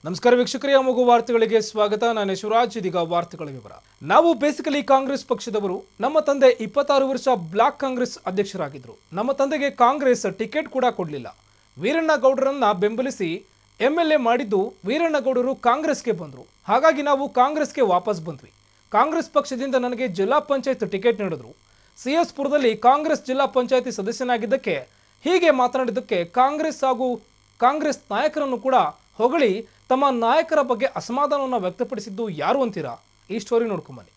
ನಮಸ್ಕಾರ ವೀಕ್ಷಕರೇ ಮಗು ವಾರ್ತೆಗಳಿಗೆ ಸ್ವಾಗತ ನಾನು ಶಿವರಾಜ್ ಇದೀಗ ವಾರ್ತೆಗಳ ವಿವರ ನಾವು ಬೇಸಿಕಲಿ ಕಾಂಗ್ರೆಸ್ ಪಕ್ಷದವರು ನಮ್ಮ ತಂದೆ ಇಪ್ಪತ್ತಾರು ವರ್ಷ ಬ್ಲಾಕ್ ಕಾಂಗ್ರೆಸ್ ಅಧ್ಯಕ್ಷರಾಗಿದ್ದರು ನಮ್ಮ ತಂದೆಗೆ ಕಾಂಗ್ರೆಸ್ ಟಿಕೆಟ್ ಕೂಡ ಕೊಡಲಿಲ್ಲ ವೀರಣ್ಣಗೌಡರನ್ನ ಬೆಂಬಲಿಸಿ ಎಂ ಎಲ್ ಎ ಮಾಡಿದ್ದು ವೀರಣ್ಣಗೌಡರು ಕಾಂಗ್ರೆಸ್ಗೆ ಬಂದರು ಹಾಗಾಗಿ ನಾವು ಕಾಂಗ್ರೆಸ್ಗೆ ವಾಪಸ್ ಬಂದ್ವಿ ಕಾಂಗ್ರೆಸ್ ಪಕ್ಷದಿಂದ ನನಗೆ ಜಿಲ್ಲಾ ಪಂಚಾಯತ್ ಟಿಕೆಟ್ ನೀಡಿದ್ರು ಸಿ ಎಸ್ ಪುರದಲ್ಲಿ ಕಾಂಗ್ರೆಸ್ ಜಿಲ್ಲಾ ಪಂಚಾಯತಿ ಸದಸ್ಯನಾಗಿದ್ದಕ್ಕೆ ಹೀಗೆ ಮಾತನಾಡಿದ್ದಕ್ಕೆ ಕಾಂಗ್ರೆಸ್ ಹಾಗೂ ಕಾಂಗ್ರೆಸ್ ನಾಯಕರನ್ನು ಕೂಡ ಹೊಗಳಿ ತಮ್ಮ ನಾಯಕರ ಬಗ್ಗೆ ಅಸಮಾಧಾನವನ್ನು ವ್ಯಕ್ತಪಡಿಸಿದ್ದು ಯಾರು ಅಂತೀರಾ ಈ ಸ್ಟೋರಿ ನೋಡ್ಕೊಂಬನ್ನಿ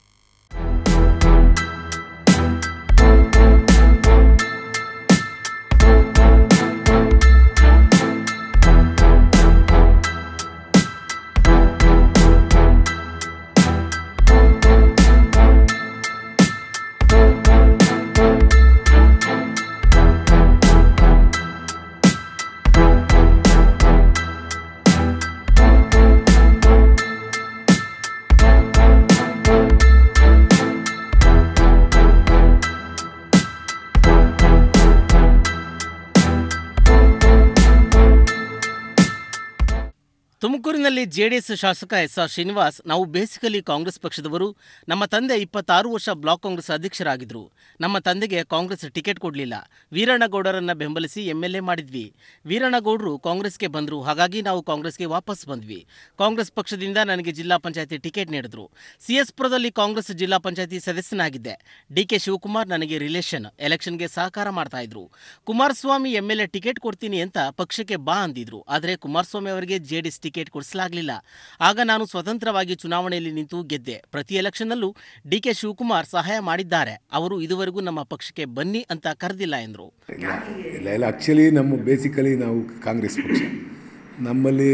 ತುಮಕೂರಿನಲ್ಲಿ ಜೆಡಿಎಸ್ ಶಾಸಕ ಎಸ್ ಆರ್ ಶ್ರೀನಿವಾಸ್ ನಾವು ಬೇಸಿಕಲಿ ಕಾಂಗ್ರೆಸ್ ಪಕ್ಷದವರು ನಮ್ಮ ತಂದೆ ಇಪ್ಪತ್ತಾರು ವರ್ಷ ಬ್ಲಾಕ್ ಕಾಂಗ್ರೆಸ್ ಅಧ್ಯಕ್ಷರಾಗಿದ್ದರು ನಮ್ಮ ತಂದೆಗೆ ಕಾಂಗ್ರೆಸ್ ಟಿಕೆಟ್ ಕೊಡಲಿಲ್ಲ ವೀರಣ್ಣಗೌಡರನ್ನ ಬೆಂಬಲಿಸಿ ಎಂ ಎಲ್ ಎ ಮಾಡಿದ್ವಿ ವೀರಣ್ಣಗೌಡರು ಕಾಂಗ್ರೆಸ್ಗೆ ಬಂದರು ಹಾಗಾಗಿ ನಾವು ಕಾಂಗ್ರೆಸ್ಗೆ ವಾಪಸ್ ಬಂದ್ವಿ ಕಾಂಗ್ರೆಸ್ ಪಕ್ಷದಿಂದ ನನಗೆ ಜಿಲ್ಲಾ ಪಂಚಾಯತಿ ಟಿಕೆಟ್ ನೀಡಿದ್ರು ಸಿ ಎಸ್ ಪುರದಲ್ಲಿ ಕಾಂಗ್ರೆಸ್ ಜಿಲ್ಲಾ ಪಂಚಾಯತಿ ಸದಸ್ಯನಾಗಿದ್ದೆ ಡಿ ಕೆ ಶಿವಕುಮಾರ್ ನನಗೆ ರಿಲೇಷನ್ ಎಲೆಕ್ಷನ್ಗೆ ಸಹಕಾರ ಮಾಡ್ತಾ ಇದ್ರು Kumaraswamy M L A ticket ಕೊಡ್ತೀನಿ ಅಂತ ಪಕ್ಷಕ್ಕೆ ಬಾ ಅಂದಿದ್ರು ಆದರೆ ಕುಮಾರಸ್ವಾಮಿ ಅವರಿಗೆ ಜೆಡಿಎಸ್ ಟಿಕೆಟ್ ಕೊಡಿಸಲಾಗಲಿಲ್ಲ ಆಗ ನಾನು ಸ್ವತಂತ್ರವಾಗಿ ಚುನಾವಣೆಯಲ್ಲಿ ನಿಂತು ಗೆದ್ದೆ ಪ್ರತಿ ಎಲೆಕ್ಷನ್ನಲ್ಲೂ ಡಿ ಕೆ ಶಿವಕುಮಾರ್ ಸಹಾಯ ಮಾಡಿದ್ದಾರೆ ಅವರು ಇದುವರೆಗೂ ನಮ್ಮ ಪಕ್ಷಕ್ಕೆ ಬನ್ನಿ ಅಂತ ಕರೆದಿಲ್ಲ ಎಂದರು ಇಲ್ಲ ಇಲ್ಲ ಇಲ್ಲ ಆ್ಯಕ್ಚುಲಿ ನಮ್ಮ ಬೇಸಿಕಲಿ ನಾವು ಕಾಂಗ್ರೆಸ್ ಪಕ್ಷ ನಮ್ಮಲ್ಲಿ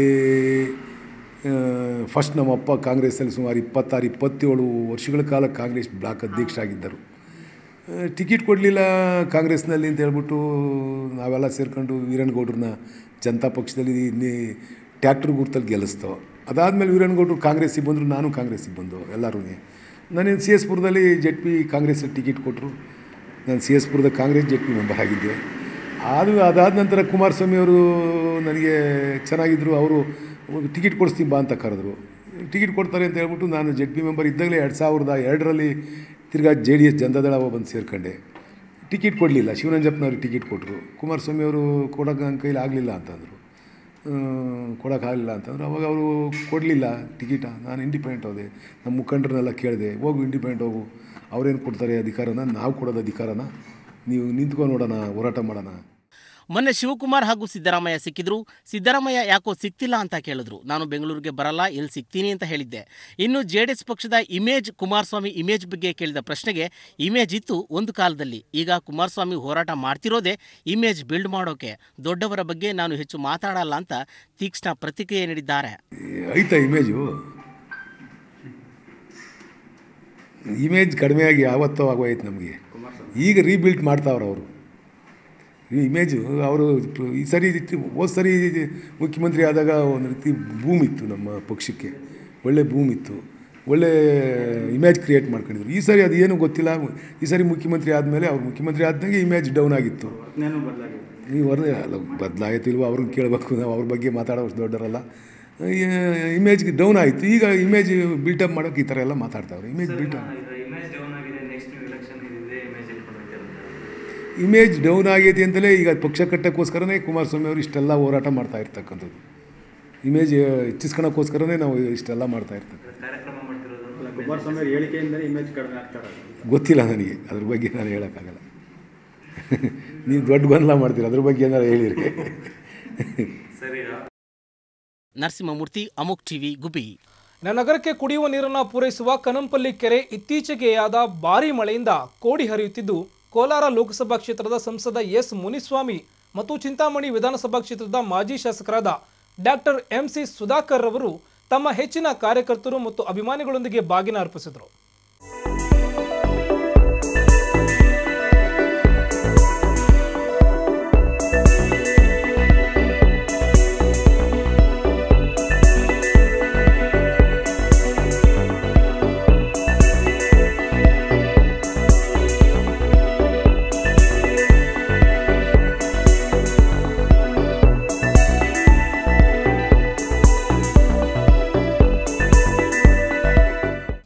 ಫಸ್ಟ್ ನಮ್ಮಪ್ಪ ಕಾಂಗ್ರೆಸ್ಸಲ್ಲಿ ಸುಮಾರು ಇಪ್ಪತ್ತಾರು ಇಪ್ಪತ್ತೇಳು ವರ್ಷಗಳ ಕಾಲ ಕಾಂಗ್ರೆಸ್ ಬ್ಲಾಕ್ ಅಧ್ಯಕ್ಷರಾಗಿದ್ದರು ಟಿಕೆಟ್ ಕೊಡಲಿಲ್ಲ ಕಾಂಗ್ರೆಸ್ನಲ್ಲಿ ಅಂತ ಹೇಳ್ಬಿಟ್ಟು ನಾವೆಲ್ಲ ಸೇರ್ಕೊಂಡು ವೀರಣ್ಣಗೌಡ್ರನ್ನ ಜನತಾ ಪಕ್ಷದಲ್ಲಿ ಇನ್ನಿ ಟ್ಯಾಕ್ಟ್ರ್ ಗುರ್ತಲ್ಲಿ ಗೆಲ್ಲಿಸ್ತೋ ಅದಾದಮೇಲೆ ವೀರಣ್ಣಗೌಡರು ಕಾಂಗ್ರೆಸ್ಸಿಗೆ ಬಂದರು ನಾನು ಕಾಂಗ್ರೆಸ್ಸಿಗೆ ಬಂದು ಎಲ್ಲರೂ ನಾನು ಸಿ ಎಸ್ ಪುರದಲ್ಲಿ ಜೆಡ್ ಪಿ ಕಾಂಗ್ರೆಸ್ ಟಿಕೆಟ್ ಕೊಟ್ಟರು ನಾನು ಸಿ ಎಸ್ ಪುರದ ಕಾಂಗ್ರೆಸ್ ಜೆಡ್ ಪಿ ಮೆಂಬರ್ ಆಗಿದ್ದೆ ಅದು ಅದಾದ ನಂತರ ಕುಮಾರಸ್ವಾಮಿ ಅವರು ನನಗೆ ಚೆನ್ನಾಗಿದ್ದರು ಅವರು ಟಿಕೆಟ್ ಕೊಡಿಸ್ತೀನಿ ಬಾ ಅಂತ ಕರೆದ್ರು ಟಿಕೆಟ್ ಕೊಡ್ತಾರೆ ಅಂತ ಹೇಳ್ಬಿಟ್ಟು ನಾನು ಜೆಡ್ ಪಿ ಮೆಂಬರ್ ಇದ್ದಾಗಲೇ ಎರಡು ಸಾವಿರದ ಎರಡರಲ್ಲಿ ತಿರ್ಗಾ ಜೆ ಡಿ ಎಸ್ ಜನತಾದಳ ಬಂದು ಸೇರ್ಕೊಂಡೆ ಟಿಕೆಟ್ ಕೊಡಲಿಲ್ಲ ಶಿವರಂಜಪ್ಪನವ್ರಿಗೆ ಟಿಕೆಟ್ ಕೊಟ್ಟರು ಕುಮಾರಸ್ವಾಮಿ ಅವರು ಕೊಡೋಕೆ ನನ್ನ ಕೈಲಿ ಆಗಲಿಲ್ಲ ಅಂತಂದರು ಕೊಡೋಕ್ಕಾಗಲಿಲ್ಲ ಅಂತಂದ್ರೆ ಅವಾಗ ಅವರು ಕೊಡಲಿಲ್ಲ ಟಿಕೆಟ ನಾನು ಇಂಡಿಪೆಂಡೆಂಟ್ ಹೋದೆ ನಮ್ಮ ಮುಖಂಡರನ್ನೆಲ್ಲ ಕೇಳಿದೆ ಹೋಗು ಇಂಡಿಪೆಂಡೆಂಟ್ ಹೋಗು ಅವ್ರೇನು ಕೊಡ್ತಾರೆ ಅಧಿಕಾರನ ನಾವು ಕೊಡೋದು ಅಧಿಕಾರನ ನೀವು ನಿಂತ್ಕೊಂಡು ನೋಡೋಣ ಹೋರಾಟ ಮಾಡೋಣ ಮೊನ್ನೆ ಶಿವಕುಮಾರ್ ಹಾಗೂ ಸಿದ್ದರಾಮಯ್ಯ ಸಿಕ್ಕಿದ್ರು ಸಿದ್ದರಾಮಯ್ಯ ಯಾಕೋ ಸಿಕ್ತಿಲ್ಲ ಅಂತ ಕೇಳಿದ್ರು ನಾನು ಬೆಂಗಳೂರಿಗೆ ಬರಲ್ಲ ಎಲ್ಲಿ ಸಿಗ್ತೀನಿ ಅಂತ ಹೇಳಿದ್ದೆ ಇನ್ನು ಜೆಡಿಎಸ್ ಪಕ್ಷದ ಇಮೇಜ್ ಕುಮಾರಸ್ವಾಮಿ ಇಮೇಜ್ ಬಗ್ಗೆ ಕೇಳಿದ ಪ್ರಶ್ನೆಗೆ ಇಮೇಜ್ ಇತ್ತು ಒಂದು ಕಾಲದಲ್ಲಿ ಈಗ ಕುಮಾರಸ್ವಾಮಿ ಹೋರಾಟ ಮಾಡ್ತಿರೋದೇ ಇಮೇಜ್ ಬಿಲ್ಡ್ ಮಾಡೋಕೆ ದೊಡ್ಡವರ ಬಗ್ಗೆ ನಾನು ಹೆಚ್ಚು ಮಾತಾಡಲ್ಲ ಅಂತ ತೀಕ್ಷ್ಣ ಪ್ರತಿಕ್ರಿಯೆ ನೀಡಿದ್ದಾರೆ ಐತಾ ಇಮೇಜು ಇಮೇಜ್ ಕಡಿಮೆಯಾಗಿ ಯಾವತ್ತೋ ಆಗೋಯ್ತು ನಮಗೆ ಈಗ ರೀಬಿಲ್ಟ್ ಮಾಡ್ತಾವ್ರೆ ಅವರು ಈ ಇಮೇಜು ಅವರು ಈ ಸರಿ ಹೋದ ಸರಿ ಮುಖ್ಯಮಂತ್ರಿ ಆದಾಗ ಒಂದು ರೀತಿ ಬೂಮ್ ಇತ್ತು ನಮ್ಮ ಪಕ್ಷಕ್ಕೆ ಒಳ್ಳೆ ಬೂಮ್ ಇತ್ತು ಒಳ್ಳೆ ಇಮೇಜ್ ಕ್ರಿಯೇಟ್ ಮಾಡ್ಕೊಂಡಿದ್ರು ಈ ಸರಿ ಅದು ಏನೂ ಗೊತ್ತಿಲ್ಲ ಈ ಸರಿ ಮುಖ್ಯಮಂತ್ರಿ ಆದಮೇಲೆ ಅವ್ರು ಮುಖ್ಯಮಂತ್ರಿ ಆದಂಗೆ ಇಮೇಜ್ ಡೌನ್ ಆಗಿತ್ತು ಈ ವರದಿ ಅಲ್ಲ ಬದಲಾಯಿತು ಇಲ್ವೋ ಅವ್ರನ್ನ ಕೇಳಬೇಕು ನಾವು ಅವ್ರ ಬಗ್ಗೆ ಮಾತಾಡೋಷ್ಟು ದೊಡ್ಡರಲ್ಲ ಇಮೇಜ್ ಡೌನ್ ಆಯಿತು ಈಗ ಇಮೇಜ್ ಬಿಲ್ಟಪ್ ಮಾಡೋಕೆ ಈ ಥರ ಎಲ್ಲ ಮಾತಾಡ್ತಾವ್ರೆ ಇಮೇಜ್ ಬಿಲ್ಟಪ್ ಇಮೇಜ್ ಡೌನ್ ಆಗಿದೆ ನೆಕ್ಸ್ಟ್ ನೀವು ಎಲೆಕ್ಷನ್ ಇದೆ ಇಮೇಜ್ ಇಟ್ಕೊಳ್ತೀರ ಇಮೇಜ್ ಡೌನ್ ಆಗೈತಿ ಅಂತಲೇ ಈಗ ಪಕ್ಷ ಕಟ್ಟೋಕ್ಕೋಸ್ಕರನೇ ಕುಮಾರಸ್ವಾಮಿ ಅವರು ಇಷ್ಟೆಲ್ಲ ಹೋರಾಟ ಮಾಡ್ತಾ ಇರ್ತಕ್ಕಂಥದ್ದು ಇಮೇಜ್ ಹೆಚ್ಚಿಸ್ಕೊಳಕ್ಕೋಸ್ಕರನೇ ನಾವು ಇಷ್ಟೆಲ್ಲ ಮಾಡ್ತಾ ಇರ್ತಕ್ಕಂಥ ಕಾರ್ಯಕ್ರಮ ಮಾಡ್ತಿರೋದು ಕುಮಾರಸ್ವಾಮಿ ಅವ್ರ ಹೇಳಿಕೆಯಿಂದಲೇ ಇಮೇಜ್ ಕಡಿಮೆ ಆಗ್ತಾರೆ ಗೊತ್ತಿಲ್ಲ ನನಗೆ ಅದ್ರ ಬಗ್ಗೆ ನಾನು ಹೇಳೋಕ್ಕಾಗಲ್ಲ ನೀವು ದೊಡ್ಡ ಗೊಂದಲ ಮಾಡ್ತೀರ ಅದ್ರ ಬಗ್ಗೆ ಏನಾರು ಹೇಳಿರಿ ಸರಿ ನರಸಿಂಹಮೂರ್ತಿ ಅಮುಕ್ ಟಿವಿ ಗುಬಿ ನ- ನಗರಕ್ಕೆ ಕುಡಿಯುವ ನೀರನ್ನು ಪೂರೈಸುವ ಕನಂಪಲ್ಲಿ ಕೆರೆ ಇತ್ತೀಚೆಗೆಯಾದ ಭಾರೀ ಮಳೆಯಿಂದ ಕೋಡಿ ಹರಿಯುತ್ತಿದ್ದು ಕೋಲಾರ ಲೋಕಸಭಾ ಕ್ಷೇತ್ರದ ಸಂಸದ ಎಸ್ ಮುನಿಸ್ವಾಮಿ ಮತ್ತು ಚಿಂತಾಮಣಿ ವಿಧಾನಸಭಾ ಕ್ಷೇತ್ರದ ಮಾಜಿ ಶಾಸಕರಾದ ಡಾಕ್ಟರ್ ಎಂಸಿ ಸುಧಾಕರ್ ರವರು ತಮ್ಮ ಹೆಚ್ಚಿನ ಕಾರ್ಯಕರ್ತರು ಮತ್ತು ಅಭಿಮಾನಿಗಳೊಂದಿಗೆ ಬಾಗಿನ ಅರ್ಪಿಸಿದರು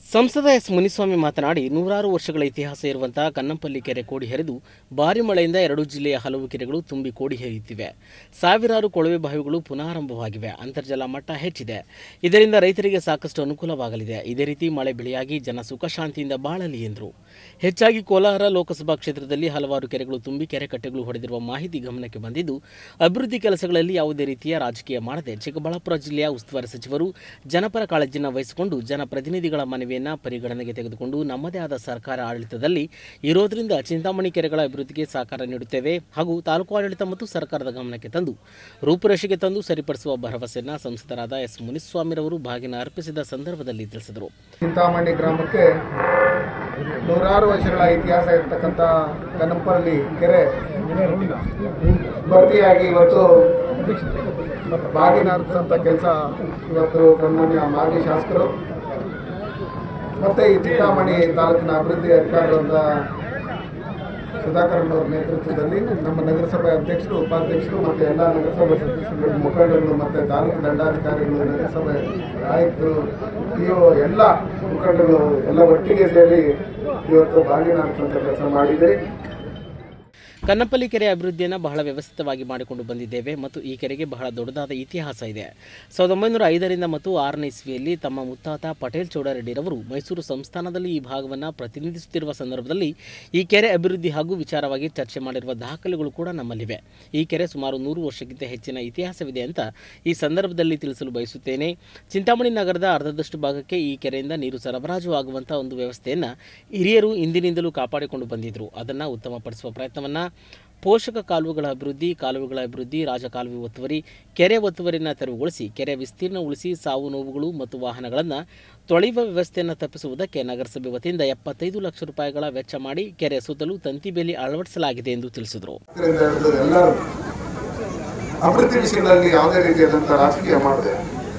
ಸಂಸದ ಎಸ್ ಮುನಿಸ್ವಾಮಿ ಮಾತನಾಡಿ ನೂರಾರು ವರ್ಷಗಳ ಇತಿಹಾಸ ಇರುವಂತಹ ಕನ್ನಂಪಲ್ಲಿ ಕೆರೆ ಕೋಡಿ ಹರಿದು ಭಾರಿ ಮಳೆಯಿಂದ ಎರಡು ಜಿಲ್ಲೆಯ ಹಲವು ಕೆರೆಗಳು ತುಂಬಿ ಕೋಡಿ ಹರಿಯುತ್ತಿವೆ ಸಾವಿರಾರು ಕೊಳವೆ ಬಾವಿಗಳು ಪುನಾರಂಭವಾಗಿವೆ ಅಂತರ್ಜಲ ಮಟ್ಟ ಹೆಚ್ಚಿದೆ ಇದರಿಂದ ರೈತರಿಗೆ ಸಾಕಷ್ಟು ಅನುಕೂಲವಾಗಲಿದೆ ಇದೇ ರೀತಿ ಮಳೆ ಬೆಳೆಯಾಗಿ ಜನ ಸುಖ ಶಾಂತಿಯಿಂದ ಬಾಳಲಿ ಎಂದರು ಹೆಚ್ಚಾಗಿ ಕೋಲಾರ ಲೋಕಸಭಾ ಕ್ಷೇತ್ರದಲ್ಲಿ ಹಲವಾರು ಕೆರೆಗಳು ತುಂಬಿ ಕೆರೆ ಕಟ್ಟೆಗಳು ಹೊಡೆದಿರುವ ಮಾಹಿತಿ ಗಮನಕ್ಕೆ ಬಂದಿದ್ದು ಅಭಿವೃದ್ಧಿ ಕೆಲಸಗಳಲ್ಲಿ ಯಾವುದೇ ರೀತಿಯ ರಾಜಕೀಯ ಮಾಡದೆ ಚಿಕ್ಕಬಳ್ಳಾಪುರ ಜಿಲ್ಲೆಯ ಉಸ್ತುವಾರಿ ಸಚಿವರು ಜನಪರ ಕಾಳಜಿಯನ್ನು ವಹಿಸಿಕೊಂಡು ಜನಪ್ರತಿನಿಧಿಗಳ ಮನವಿಯನ್ನು ಪರಿಗಣನೆಗೆ ತೆಗೆದುಕೊಂಡು ನಮ್ಮದೇ ಆದ ಸರ್ಕಾರ ಆಡಳಿತದಲ್ಲಿ ಇರೋದ್ರಿಂದ ಚಿಂತಾಮಣಿ ಕೆರೆಗಳ ಅಭಿವೃದ್ಧಿಗೆ ಸಹಕಾರ ನೀಡುತ್ತೇವೆ ಹಾಗೂ ತಾಲೂಕು ಆಡಳಿತ ಮತ್ತು ಸರ್ಕಾರದ ಗಮನಕ್ಕೆ ತಂದು ರೂಪುರೇಷೆಗೆ ತಂದು ಸರಿಪಡಿಸುವ ಭರವಸೆಯನ್ನು ಸಂಸದರಾದ ಎಸ್ ಮುನಿಸ್ವಾಮಿರವರು ಬಾಗಿನ ಅರ್ಪಿಸಿದ ಸಂದರ್ಭದಲ್ಲಿ ತಿಳಿಸಿದರು ಚಿಂತಾಮಣಿ ಗ್ರಾಮಕ್ಕೆ ನೂರಾರು ವರ್ಷಗಳ ಇತಿಹಾಸ ಇರ್ತಕ್ಕಂಥ ಕನಂಪಲ್ಲಿ ಕೆರೆ ಭರ್ತಿಯಾಗಿ ಇವತ್ತು ಬಾಗಿನ ಅರ್ಪಿಸಂಥ ಕೆಲಸ ಇವತ್ತು ಸನ್ಮಾನ್ಯ ಮಾಜಿ ಶಾಸಕರು ಮತ್ತು ಈ ಚಿಂತಾಮಣಿ ತಾಲೂಕಿನ ಅಭಿವೃದ್ಧಿ ಅಧಿಕಾರಿಗಳಾದ ಸುಧಾಕರನ್ ಅವರ ನೇತೃತ್ವದಲ್ಲಿ ನಮ್ಮ ನಗರಸಭೆ ಅಧ್ಯಕ್ಷರು ಉಪಾಧ್ಯಕ್ಷರು ಮತ್ತು ಎಲ್ಲ ನಗರಸಭೆ ಸದಸ್ಯರು ಮುಖಂಡರುಗಳು ಮತ್ತು ತಾಲೂಕು ದಂಡಾಧಿಕಾರಿಗಳು ನಗರಸಭೆ ಆಯುಕ್ತರು ಇವು ಎಲ್ಲ ಮುಖಂಡರು ಎಲ್ಲ ಒಟ್ಟಿಗೆ ಸೇರಿ ಇವತ್ತು ಬಾಗಿನ ಅರ್ಪಿಸುವಂಥ ಕೆಲಸ ಮಾಡಿದೆ ಕನ್ನಪಲ್ಲಿ ಕೆರೆ ಅಭಿವೃದ್ಧಿಯನ್ನು ಬಹಳ ವ್ಯವಸ್ಥಿತವಾಗಿ ಮಾಡಿಕೊಂಡು ಬಂದಿದ್ದೇವೆ ಮತ್ತು ಈ ಕೆರೆಗೆ ಬಹಳ ದೊಡ್ಡದಾದ ಇತಿಹಾಸ ಇದೆ ಸಾವಿರದ ಒಂಬೈನೂರ ಐದರಿಂದ ಮತ್ತು ಆರನೇ ಇಸ್ವಿಯಲ್ಲಿ ತಮ್ಮ ಮುತ್ತಾತ ಪಟೇಲ್ ಚೌಡರೆಡ್ಡಿರವರು ಮೈಸೂರು ಸಂಸ್ಥಾನದಲ್ಲಿ ಈ ಭಾಗವನ್ನು ಪ್ರತಿನಿಧಿಸುತ್ತಿರುವ ಸಂದರ್ಭದಲ್ಲಿ ಈ ಕೆರೆ ಅಭಿವೃದ್ಧಿ ಹಾಗೂ ವಿಚಾರವಾಗಿ ಚರ್ಚೆ ಮಾಡಿರುವ ದಾಖಲೆಗಳು ಕೂಡ ನಮ್ಮಲ್ಲಿವೆ ಈ ಕೆರೆ ಸುಮಾರು ನೂರು ವರ್ಷಕ್ಕಿಂತ ಹೆಚ್ಚಿನ ಇತಿಹಾಸವಿದೆ ಅಂತ ಈ ಸಂದರ್ಭದಲ್ಲಿ ತಿಳಿಸಲು ಬಯಸುತ್ತೇನೆ ಚಿಂತಾಮಣಿ ನಗರದ ಅರ್ಧದಷ್ಟು ಭಾಗಕ್ಕೆ ಈ ಕೆರೆಯಿಂದ ನೀರು ಸರಬರಾಜು ಆಗುವಂಥ ಒಂದು ವ್ಯವಸ್ಥೆಯನ್ನು ಹಿರಿಯರು ಇಂದಿನಿಂದಲೂ ಕಾಪಾಡಿಕೊಂಡು ಬಂದಿದ್ದರು ಅದನ್ನು ಉತ್ತಮಪಡಿಸುವ ಪ್ರಯತ್ನವನ್ನು ಪೋಷಕ ಕಾಲುವೆಗಳ ಅಭಿವೃದ್ಧಿ ಕಾಲುವೆಗಳ ಅಭಿವೃದ್ಧಿ ರಾಜಕಾಲುವೆ ಒತ್ತುವರಿ ಕೆರೆ ಒತ್ತುವರಿನ ತೆರವುಗೊಳಿಸಿ ಕೆರೆ ವಿಸ್ತೀರ್ಣ ಉಳಿಸಿ ಸಾವು ನೋವುಗಳು ಮತ್ತು ವಾಹನಗಳನ್ನು ತೊಳೆಯುವ ವ್ಯವಸ್ಥೆಯನ್ನು ತಪ್ಪಿಸುವುದಕ್ಕೆ ನಗರಸಭೆ ವತಿಯಿಂದ ಎಪ್ಪತ್ತೈದು ಲಕ್ಷ ರೂಪಾಯಿಗಳ ವೆಚ್ಚ ಮಾಡಿ ಕೆರೆ ಸುತ್ತಲೂ ತಂತಿ ಬೇಲಿ ಅಳವಡಿಸಲಾಗಿದೆ ಎಂದು ತಿಳಿಸಿದರು ಇದರಿಂದ ಹಿಡಿದು ಎಲ್ಲರೂ ಅಭಿವೃದ್ಧಿ ವಿಷಯದಲ್ಲಿ ಯಾವುದೇ ರೀತಿಯಾದಂಥ ರಾಜಕೀಯ ಮಾಡದೆ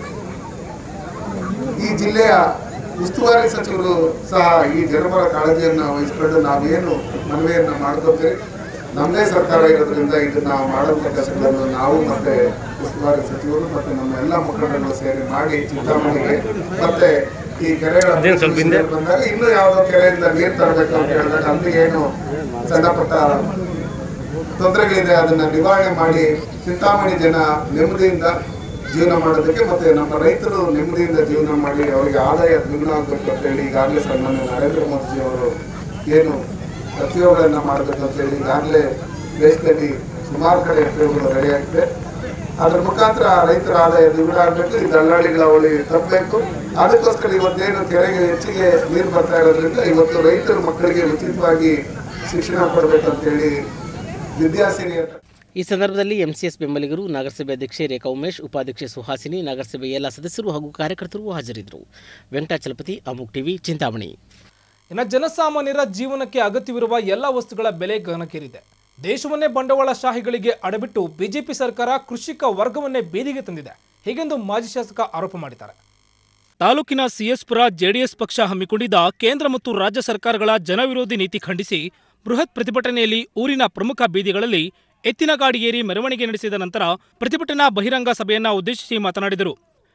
ಈ ಜಿಲ್ಲೆಯ ಉಸ್ತುವಾರಿ ಸಚಿವರು ಸಹ ಈ ಜನಪರ ಕಾಳಜಿಯನ್ನು ವಹಿಸಿಕೊಂಡು ನಾವೇನು ಮನವಿಯನ್ನು ಮಾಡ್ಕೊತೀವಿ ನಮ್ಮದೇ ಸರ್ಕಾರ ಇರೋದ್ರಿಂದ ಇದನ್ನ ಮಾಡುವಂಥ ಕೆಲಸಗಳನ್ನು ನಾವು ಮತ್ತೆ ಉಸ್ತುವಾರಿ ಸಚಿವರು ಮತ್ತೆ ನಮ್ಮ ಎಲ್ಲ ಮುಖಂಡರುಗಳು ಸೇರಿ ಮಾಡಿ ಚಿಂತಾಮಣಿಗೆ ಮತ್ತೆ ಈ ಕೆರೆಗಳ ಬಂದಾಗ ಇನ್ನೂ ಯಾವುದೋ ಕೆರೆಯಿಂದ ನೀರು ತರಬೇಕು ಅಂತ ಹೇಳಿದಾಗ ಅಲ್ಲಿ ಏನು ಸಣ್ಣ ಪುಟ್ಟ ತೊಂದರೆಗಳಿದೆ ಅದನ್ನ ನಿವಾರಣೆ ಮಾಡಿ ಚಿಂತಾಮಣಿ ಜನ ನೆಮ್ಮದಿಯಿಂದ ಜೀವನ ಮಾಡೋದಕ್ಕೆ ಮತ್ತೆ ನಮ್ಮ ರೈತರು ನೆಮ್ಮದಿಯಿಂದ ಜೀವನ ಮಾಡಿ ಅವರಿಗೆ ಆದಾಯ ದ್ವಿಗುಣ ಆಗಬೇಕು ಅಂತ ಹೇಳಿ ಈಗಾಗಲೇ ಸನ್ಮಾನ್ಯ ನರೇಂದ್ರ ಮೋದಿ ಅವರು ಏನು ಪ್ರತಿಯೋಗಗಳನ್ನ ಮಾಡಬೇಕು ಅಂತ ಹೇಳಿ ಈಗಾಗಲೇ ದೇಶದಲ್ಲಿ ಸುಮಾರು ಕಡೆ ಪ್ರಯೋಗಗಳು ರೆಡಿ ಆಗಿದೆ ಅದ್ರ ಮುಖಾಂತರ ರೈತರ ಆದಾಯ ದ್ವಿಗುಣ ಆಗಬೇಕು ಈ ದಲ್ಲಾಳಿಗಳ ಅವಳಿ ತಪ್ಪಬೇಕು ಅದಕ್ಕೋಸ್ಕರ ಇವತ್ತೇನು ಕೆರೆಗೆ ಹೆಚ್ಚಿಗೆ ನೀರು ಬರ್ತಾ ಇರೋದ್ರಿಂದ ಇವತ್ತು ರೈತರ ಮಕ್ಕಳಿಗೆ ಉಚಿತವಾಗಿ ಶಿಕ್ಷಣ ಕೊಡಬೇಕಂತೇಳಿ ವಿದ್ಯಾಸಿನಿ ಅಂತ ಈ ಸಂದರ್ಭದಲ್ಲಿ ಎಂಸಿಎಸ್ ಬೆಂಬಲಿಗರು ನಗರಸಭೆ ಅಧ್ಯಕ್ಷೆ ರೇಖಾ ಉಮೇಶ್ ಉಪಾಧ್ಯಕ್ಷೆ ಸುಹಾಸಿನಿ ನಗರಸಭೆಯ ಎಲ್ಲ ಸದಸ್ಯರು ಹಾಗೂ ಕಾರ್ಯಕರ್ತರು ಹಾಜರಿದ್ದರು ವೆಂಕಟಾಚಲಪತಿ ಅಮುಕ್ ಟಿವಿ ಚಿಂತಾಮಣಿ ಇನ್ನು ಜನಸಾಮಾನ್ಯರ ಜೀವನಕ್ಕೆ ಅಗತ್ಯವಿರುವ ಎಲ್ಲ ವಸ್ತುಗಳ ಬೆಲೆ ಗಗನಕ್ಕೇರಿದೆ ದೇಶವನ್ನೇ ಬಂಡವಾಳಶಾಹಿಗಳಿಗೆ ಅಡಬಿಟ್ಟು ಬಿಜೆಪಿ ಸರ್ಕಾರ ಕೃಷಿಕ ವರ್ಗವನ್ನೇ ಬೀದಿಗೆ ತಂದಿದೆ ಹೀಗೆಂದು ಮಾಜಿ ಶಾಸಕ ಆರೋಪ ಮಾಡಿದ್ದಾರೆ ತಾಲೂಕಿನ ಸಿಎಸ್ಪುರ ಜೆಡಿಎಸ್ ಪಕ್ಷ ಹಮ್ಮಿಕೊಂಡಿದ್ದ ಕೇಂದ್ರ ಮತ್ತು ರಾಜ್ಯ ಸರ್ಕಾರಗಳ ಜನವಿರೋಧಿ ನೀತಿ ಖಂಡಿಸಿ ಬೃಹತ್ ಪ್ರತಿಭಟನೆಯಲ್ಲಿ ಊರಿನ ಪ್ರಮುಖ ಬೀದಿಗಳಲ್ಲಿ ಎತ್ತಿನ ಗಾಡಿ ಏರಿ ಮೆರವಣಿಗೆ ನಡೆಸಿದ ನಂತರ ಪ್ರತಿಭಟನಾ ಬಹಿರಂಗ ಸಭೆಯನ್ನ ಉದ್ದೇಶಿಸಿ ಮಾತನಾಡಿದರು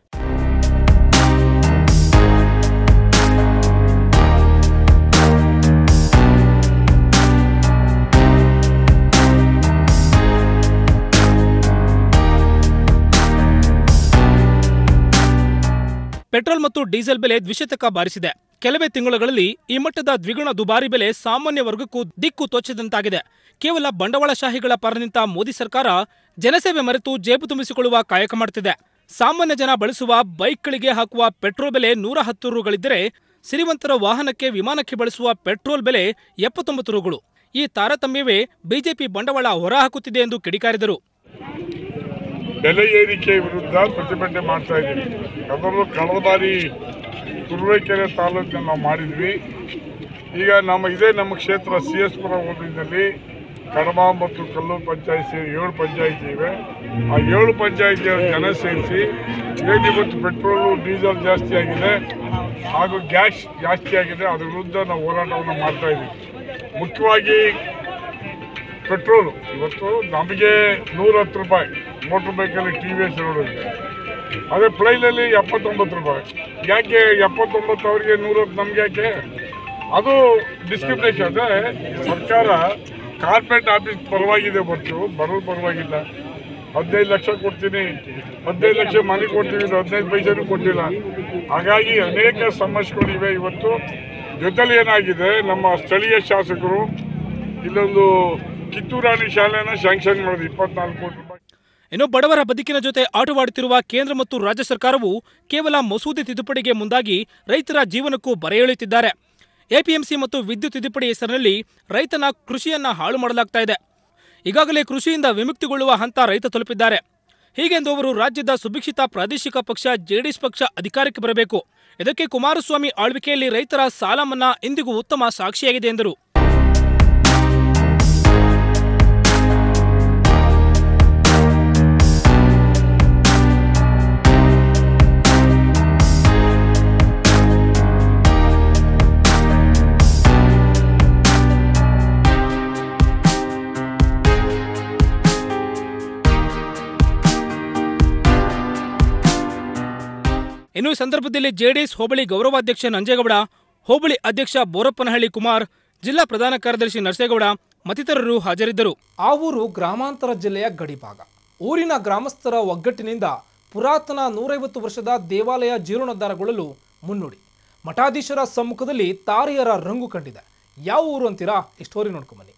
ಪೆಟ್ರೋಲ್ ಮತ್ತು ಡೀಸೆಲ್ ಬೆಲೆ ದ್ವಿಶತಕ ಬಾರಿಸಿದೆ ಕೆಲವೇ ತಿಂಗಳುಗಳಲ್ಲಿ ಈ ಮಟ್ಟದ ದ್ವಿಗುಣ ದುಬಾರಿ ಬೆಲೆ ಸಾಮಾನ್ಯ ವರ್ಗಕ್ಕೂ ದಿಕ್ಕು ತೋಚದಂತಾಗಿದೆ ಕೇವಲ ಬಂಡವಾಳಶಾಹಿಗಳ ಪರ ನಿಂತ ಮೋದಿ ಸರ್ಕಾರ ಜನಸೇವೆ ಮರೆತು ಜೇಬು ತುಂಬಿಸಿಕೊಳ್ಳುವ ಕಾಯಕ ಮಾಡುತ್ತಿದೆ ಸಾಮಾನ್ಯ ಜನ ಬಳಸುವ ಬೈಕ್ಗಳಿಗೆ ಹಾಕುವ ಪೆಟ್ರೋಲ್ ಬೆಲೆ ನೂರ ಹತ್ತು ರುಗಳಿದ್ದರೆ ಸಿರಿವಂತರ ವಾಹನಕ್ಕೆ ವಿಮಾನಕ್ಕೆ ಬಳಸುವ ಪೆಟ್ರೋಲ್ ಬೆಲೆ ಎಪ್ಪತ್ತೊಂಬತ್ತು ರುಗಳು ಈ ತಾರತಮ್ಯವೇ ಬಿಜೆಪಿ ಬಂಡವಾಳ ಹೊರಹಾಕುತ್ತಿದೆ ಎಂದು ಕಿಡಿಕಾರಿದರು ಬೆಲೆ ಏರಿಕೆ ವಿರುದ್ಧ ಪ್ರತಿಭಟನೆ ಮಾಡ್ತಾ ಇದ್ದೀವಿ ಅದರಲ್ಲೂ ಕಳೆದ ಬಾರಿ ತುರುವೇಕೆರೆ ತಾಲೂಕಿನಲ್ಲಿ ನಾವು ಮಾಡಿದ್ವಿ ಈಗ ನಮ್ಮ ಇದೇ ನಮ್ಮ ಕ್ಷೇತ್ರ ಸಿ ಎಸ್ ಪುರ ಹೋಬಳಿನಲ್ಲಿ ಕಡಬ ಮತ್ತು ಕಲ್ಲೂರು ಪಂಚಾಯತ್ ಸೇರಿ ಏಳು ಪಂಚಾಯತಿ ಇವೆ ಆ ಏಳು ಪಂಚಾಯತಿಯ ಜನ ಸೇರಿಸಿ ಏನು ಇವತ್ತು ಪೆಟ್ರೋಲು ಡೀಸೆಲ್ ಜಾಸ್ತಿ ಆಗಿದೆ ಹಾಗೂ ಗ್ಯಾಸ್ ಜಾಸ್ತಿ ಆಗಿದೆ ಅದ್ರ ವಿರುದ್ಧ ನಾವು ಹೋರಾಟವನ್ನು ಮಾಡ್ತಾ ಇದ್ದೀವಿ ಮುಖ್ಯವಾಗಿ ಪೆಟ್ರೋಲು ಇವತ್ತು ನಮಗೆ ನೂರ ಹತ್ತು ರೂಪಾಯಿ ಮೋಟ್ರ್ ಬೈಕಲ್ಲಿ ಟಿ ವಿ ಎಸ್ ರೋಡ್ ಇದೆ ಅದೇ ಪ್ಲೈನಲ್ಲಿ ಎಪ್ಪತ್ತೊಂಬತ್ತು ರೂಪಾಯಿ ಯಾಕೆ ಎಪ್ಪತ್ತೊಂಬತ್ತು ಅವರಿಗೆ ನೂರತ್ತು ನಮ್ಗೆ ಯಾಕೆ ಅದು ಡಿಸ್ಕ್ರಿಮಿನೇಷನ್ ಅಂದರೆ ಸರ್ಕಾರ ಕಾರ್ಪೊರೇಟ್ ಆಫೀಸ್ ಪರವಾಗಿದೆ ಹೊರತು ಬರೋದು ಪರವಾಗಿಲ್ಲ ಹದಿನೈದು ಲಕ್ಷ ಕೊಡ್ತೀನಿ ಹದಿನೈದು ಲಕ್ಷ ಮನೆ ಕೊಡ್ತೀವಿ ಇದು ಹದಿನೈದು ಪೈಸೆನೂ ಕೊಟ್ಟಿಲ್ಲ ಹಾಗಾಗಿ ಅನೇಕ ಸಮಸ್ಯೆಗಳಿವೆ ಇವತ್ತು ಜೊತೆಲಿ ಏನಾಗಿದೆ ನಮ್ಮ ಸ್ಥಳೀಯ ಶಾಸಕರು ಇಲ್ಲೊಂದು ಕಿತ್ತೂರಾಣಿ ಶಾಲೆನ ಶಾಂಕ್ಷನ್ ಮಾಡೋದು ಇಪ್ಪತ್ನಾಲ್ಕು ಕೋಟಿ ರೂಪಾಯಿ ಇನ್ನು ಬಡವರ ಬದುಕಿನ ಜೊತೆ ಆಟವಾಡುತ್ತಿರುವ ಕೇಂದ್ರ ಮತ್ತು ರಾಜ್ಯ ಸರ್ಕಾರವು ಕೇವಲ ಮಸೂದೆ ತಿದ್ದುಪಡಿಗೆ ಮುಂದಾಗಿ ರೈತರ ಜೀವನಕ್ಕೂ ಬರೆಯೆಳೆಯುತ್ತಿದ್ದಾರೆ ಎಪಿಎಂಸಿ ಮತ್ತು ವಿದ್ಯುತ್ ತಿದ್ದುಪಡಿ ಹೆಸರಿನಲ್ಲಿ ರೈತನ ಕೃಷಿಯನ್ನ ಹಾಳು ಮಾಡಲಾಗ್ತಾ ಇದೆ ಈಗಾಗಲೇ ಕೃಷಿಯಿಂದ ವಿಮುಕ್ತಿಗೊಳ್ಳುವ ಹಂತ ರೈತ ತಲುಪಿದ್ದಾರೆ ಹೀಗೆಂದು ಅವರು ರಾಜ್ಯದ ಸುಭಿಕ್ಷಿತ ಪ್ರಾದೇಶಿಕ ಪಕ್ಷ ಜೆಡಿಎಸ್ ಪಕ್ಷ ಅಧಿಕಾರಕ್ಕೆ ಬರಬೇಕು ಇದಕ್ಕೆ ಕುಮಾರಸ್ವಾಮಿ ಆಳ್ವಿಕೆಯಲ್ಲಿ ರೈತರ ಸಾಲ ಮನ್ನಾ ಇಂದಿಗೂ ಉತ್ತಮ ಸಾಕ್ಷಿಯಾಗಿದೆ ಎಂದರು ಇನ್ನು ಈ ಸಂದರ್ಭದಲ್ಲಿ ಜೆಡಿಎಸ್ ಹೋಬಳಿ ಗೌರವಾಧ್ಯಕ್ಷ ನಂಜೇಗೌಡ ಹೋಬಳಿ ಅಧ್ಯಕ್ಷ ಬೋರಪ್ಪನಹಳ್ಳಿ ಕುಮಾರ್ ಜಿಲ್ಲಾ ಪ್ರಧಾನ ಕಾರ್ಯದರ್ಶಿ ನರಸೇಗೌಡ ಮತ್ತಿತರರು ಹಾಜರಿದ್ದರು ಆ ಊರು ಗ್ರಾಮಾಂತರ ಜಿಲ್ಲೆಯ ಗಡಿಭಾಗ ಊರಿನ ಗ್ರಾಮಸ್ಥರ ಒಗ್ಗಟ್ಟಿನಿಂದ ಪುರಾತನ ನೂರೈವತ್ತು ವರ್ಷದ ದೇವಾಲಯ ಜೀರ್ಣೋದ್ಧಾರಗೊಳ್ಳಲು ಮುನ್ನುಡಿ ಮಠಾಧೀಶರ ಸಮ್ಮುಖದಲ್ಲಿ ತಾರೆಯರ ರಂಗು ಕಂಡಿದೆ ಯಾವ ಊರು ಅಂತೀರಾ ಈ ಸ್ಟೋರಿ ನೋಡ್ಕೊಂಬನ್ನಿ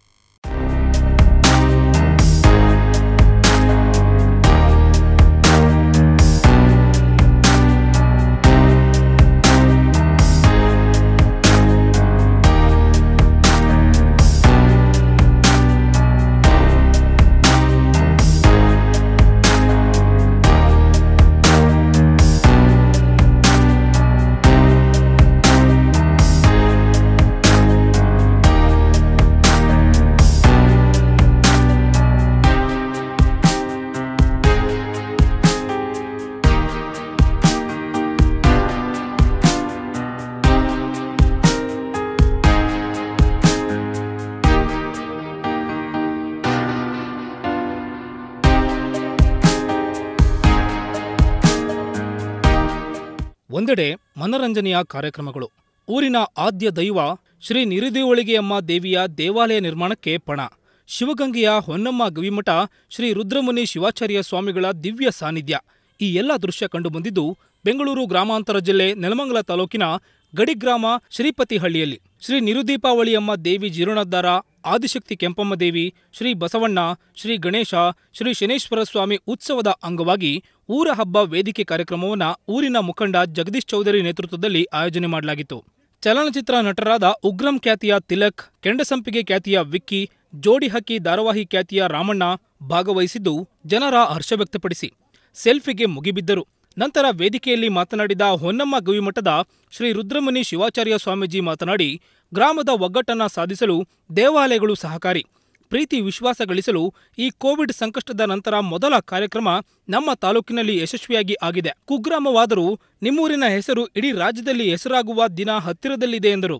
ಒಂದೆಡೆ ಮನರಂಜನೆಯ ಕಾರ್ಯಕ್ರಮಗಳು ಊರಿನ ಆದ್ಯ ದೈವ ಶ್ರೀ ನಿರಿದೇವಳಿಗೆಯಮ್ಮ ದೇವಿಯ ದೇವಾಲಯ ನಿರ್ಮಾಣಕ್ಕೆ ಪಣ ಶಿವಗಂಗೆಯ ಹೊನ್ನಮ್ಮ ಗವಿಮಠ ಶ್ರೀ ರುದ್ರಮುನಿ ಶಿವಾಚಾರ್ಯ ಸ್ವಾಮಿಗಳ ದಿವ್ಯ ಸಾನ್ನಿಧ್ಯ ಈ ಎಲ್ಲ ದೃಶ್ಯ ಕಂಡುಬಂದಿದ್ದು ಬೆಂಗಳೂರು ಗ್ರಾಮಾಂತರ ಜಿಲ್ಲೆ ನೆಲಮಂಗಲ ತಾಲೂಕಿನ ಗಡಿಗ್ರಾಮ ಶ್ರೀಪತಿಹಳ್ಳಿಯಲ್ಲಿ ಶ್ರೀ ನಿರುದೀಪಾವಳಿಯಮ್ಮ ದೇವಿ ಜೀರ್ಣೋದ್ಧಾರ ಆದಿಶಕ್ತಿ ಕೆಂಪಮ್ಮ ದೇವಿ ಶ್ರೀ ಬಸವಣ್ಣ ಶ್ರೀ ಗಣೇಶ ಶ್ರೀ ಶನೇಶ್ವರ ಸ್ವಾಮಿ ಉತ್ಸವದ ಅಂಗವಾಗಿ ಊರ ಹಬ್ಬ ವೇದಿಕೆ ಕಾರ್ಯಕ್ರಮವನ್ನ ಊರಿನ ಮುಖಂಡ ಜಗದೀಶ್ ಚೌಧರಿ ನೇತೃತ್ವದಲ್ಲಿ ಆಯೋಜನೆ ಮಾಡಲಾಗಿತ್ತು ಚಲನಚಿತ್ರ ನಟರಾದ ಉಗ್ರಂ ಖ್ಯಾತಿಯ ತಿಲಕ್ ಕೆಂಡಸಂಪಿಗೆ ಖ್ಯಾತಿಯ ವಿಕ್ಕಿ ಜೋಡಿ ಹಕ್ಕಿ ಧಾರಾವಾಹಿ ಖ್ಯಾತಿಯ ರಾಮಣ್ಣ ಭಾಗವಹಿಸಿದ್ದು ಜನರ ಹರ್ಷ ವ್ಯಕ್ತಪಡಿಸಿ ಸೆಲ್ಫಿಗೆ ಮುಗಿಬಿದ್ದರು ನಂತರ ವೇದಿಕೆಯಲ್ಲಿ ಮಾತನಾಡಿದ ಹೊನ್ನಮ್ಮ ಗವಿಮಠದ ಶ್ರೀ ರುದ್ರಮುನಿ ಶಿವಾಚಾರ್ಯ ಸ್ವಾಮೀಜಿ ಮಾತನಾಡಿ ಗ್ರಾಮದ ಒಗ್ಗಟ್ಟನ್ನ ಸಾಧಿಸಲು ದೇವಾಲಯಗಳು ಸಹಕಾರಿ ಪ್ರೀತಿ ವಿಶ್ವಾಸ ಗಳಿಸಲು ಈ ಕೋವಿಡ್ ಸಂಕಷ್ಟದ ನಂತರ ಮೊದಲ ಕಾರ್ಯಕ್ರಮ ನಮ್ಮ ತಾಲೂಕಿನಲ್ಲಿ ಯಶಸ್ವಿಯಾಗಿ ಆಗಿದೆ ಕುಗ್ರಾಮವಾದರೂ ನಿಮ್ಮೂರಿನ ಹೆಸರು ಇಡೀ ರಾಜ್ಯದಲ್ಲಿ ಹೆಸರಾಗುವ ದಿನ ಹತ್ತಿರದಲ್ಲಿದೆ ಎಂದರು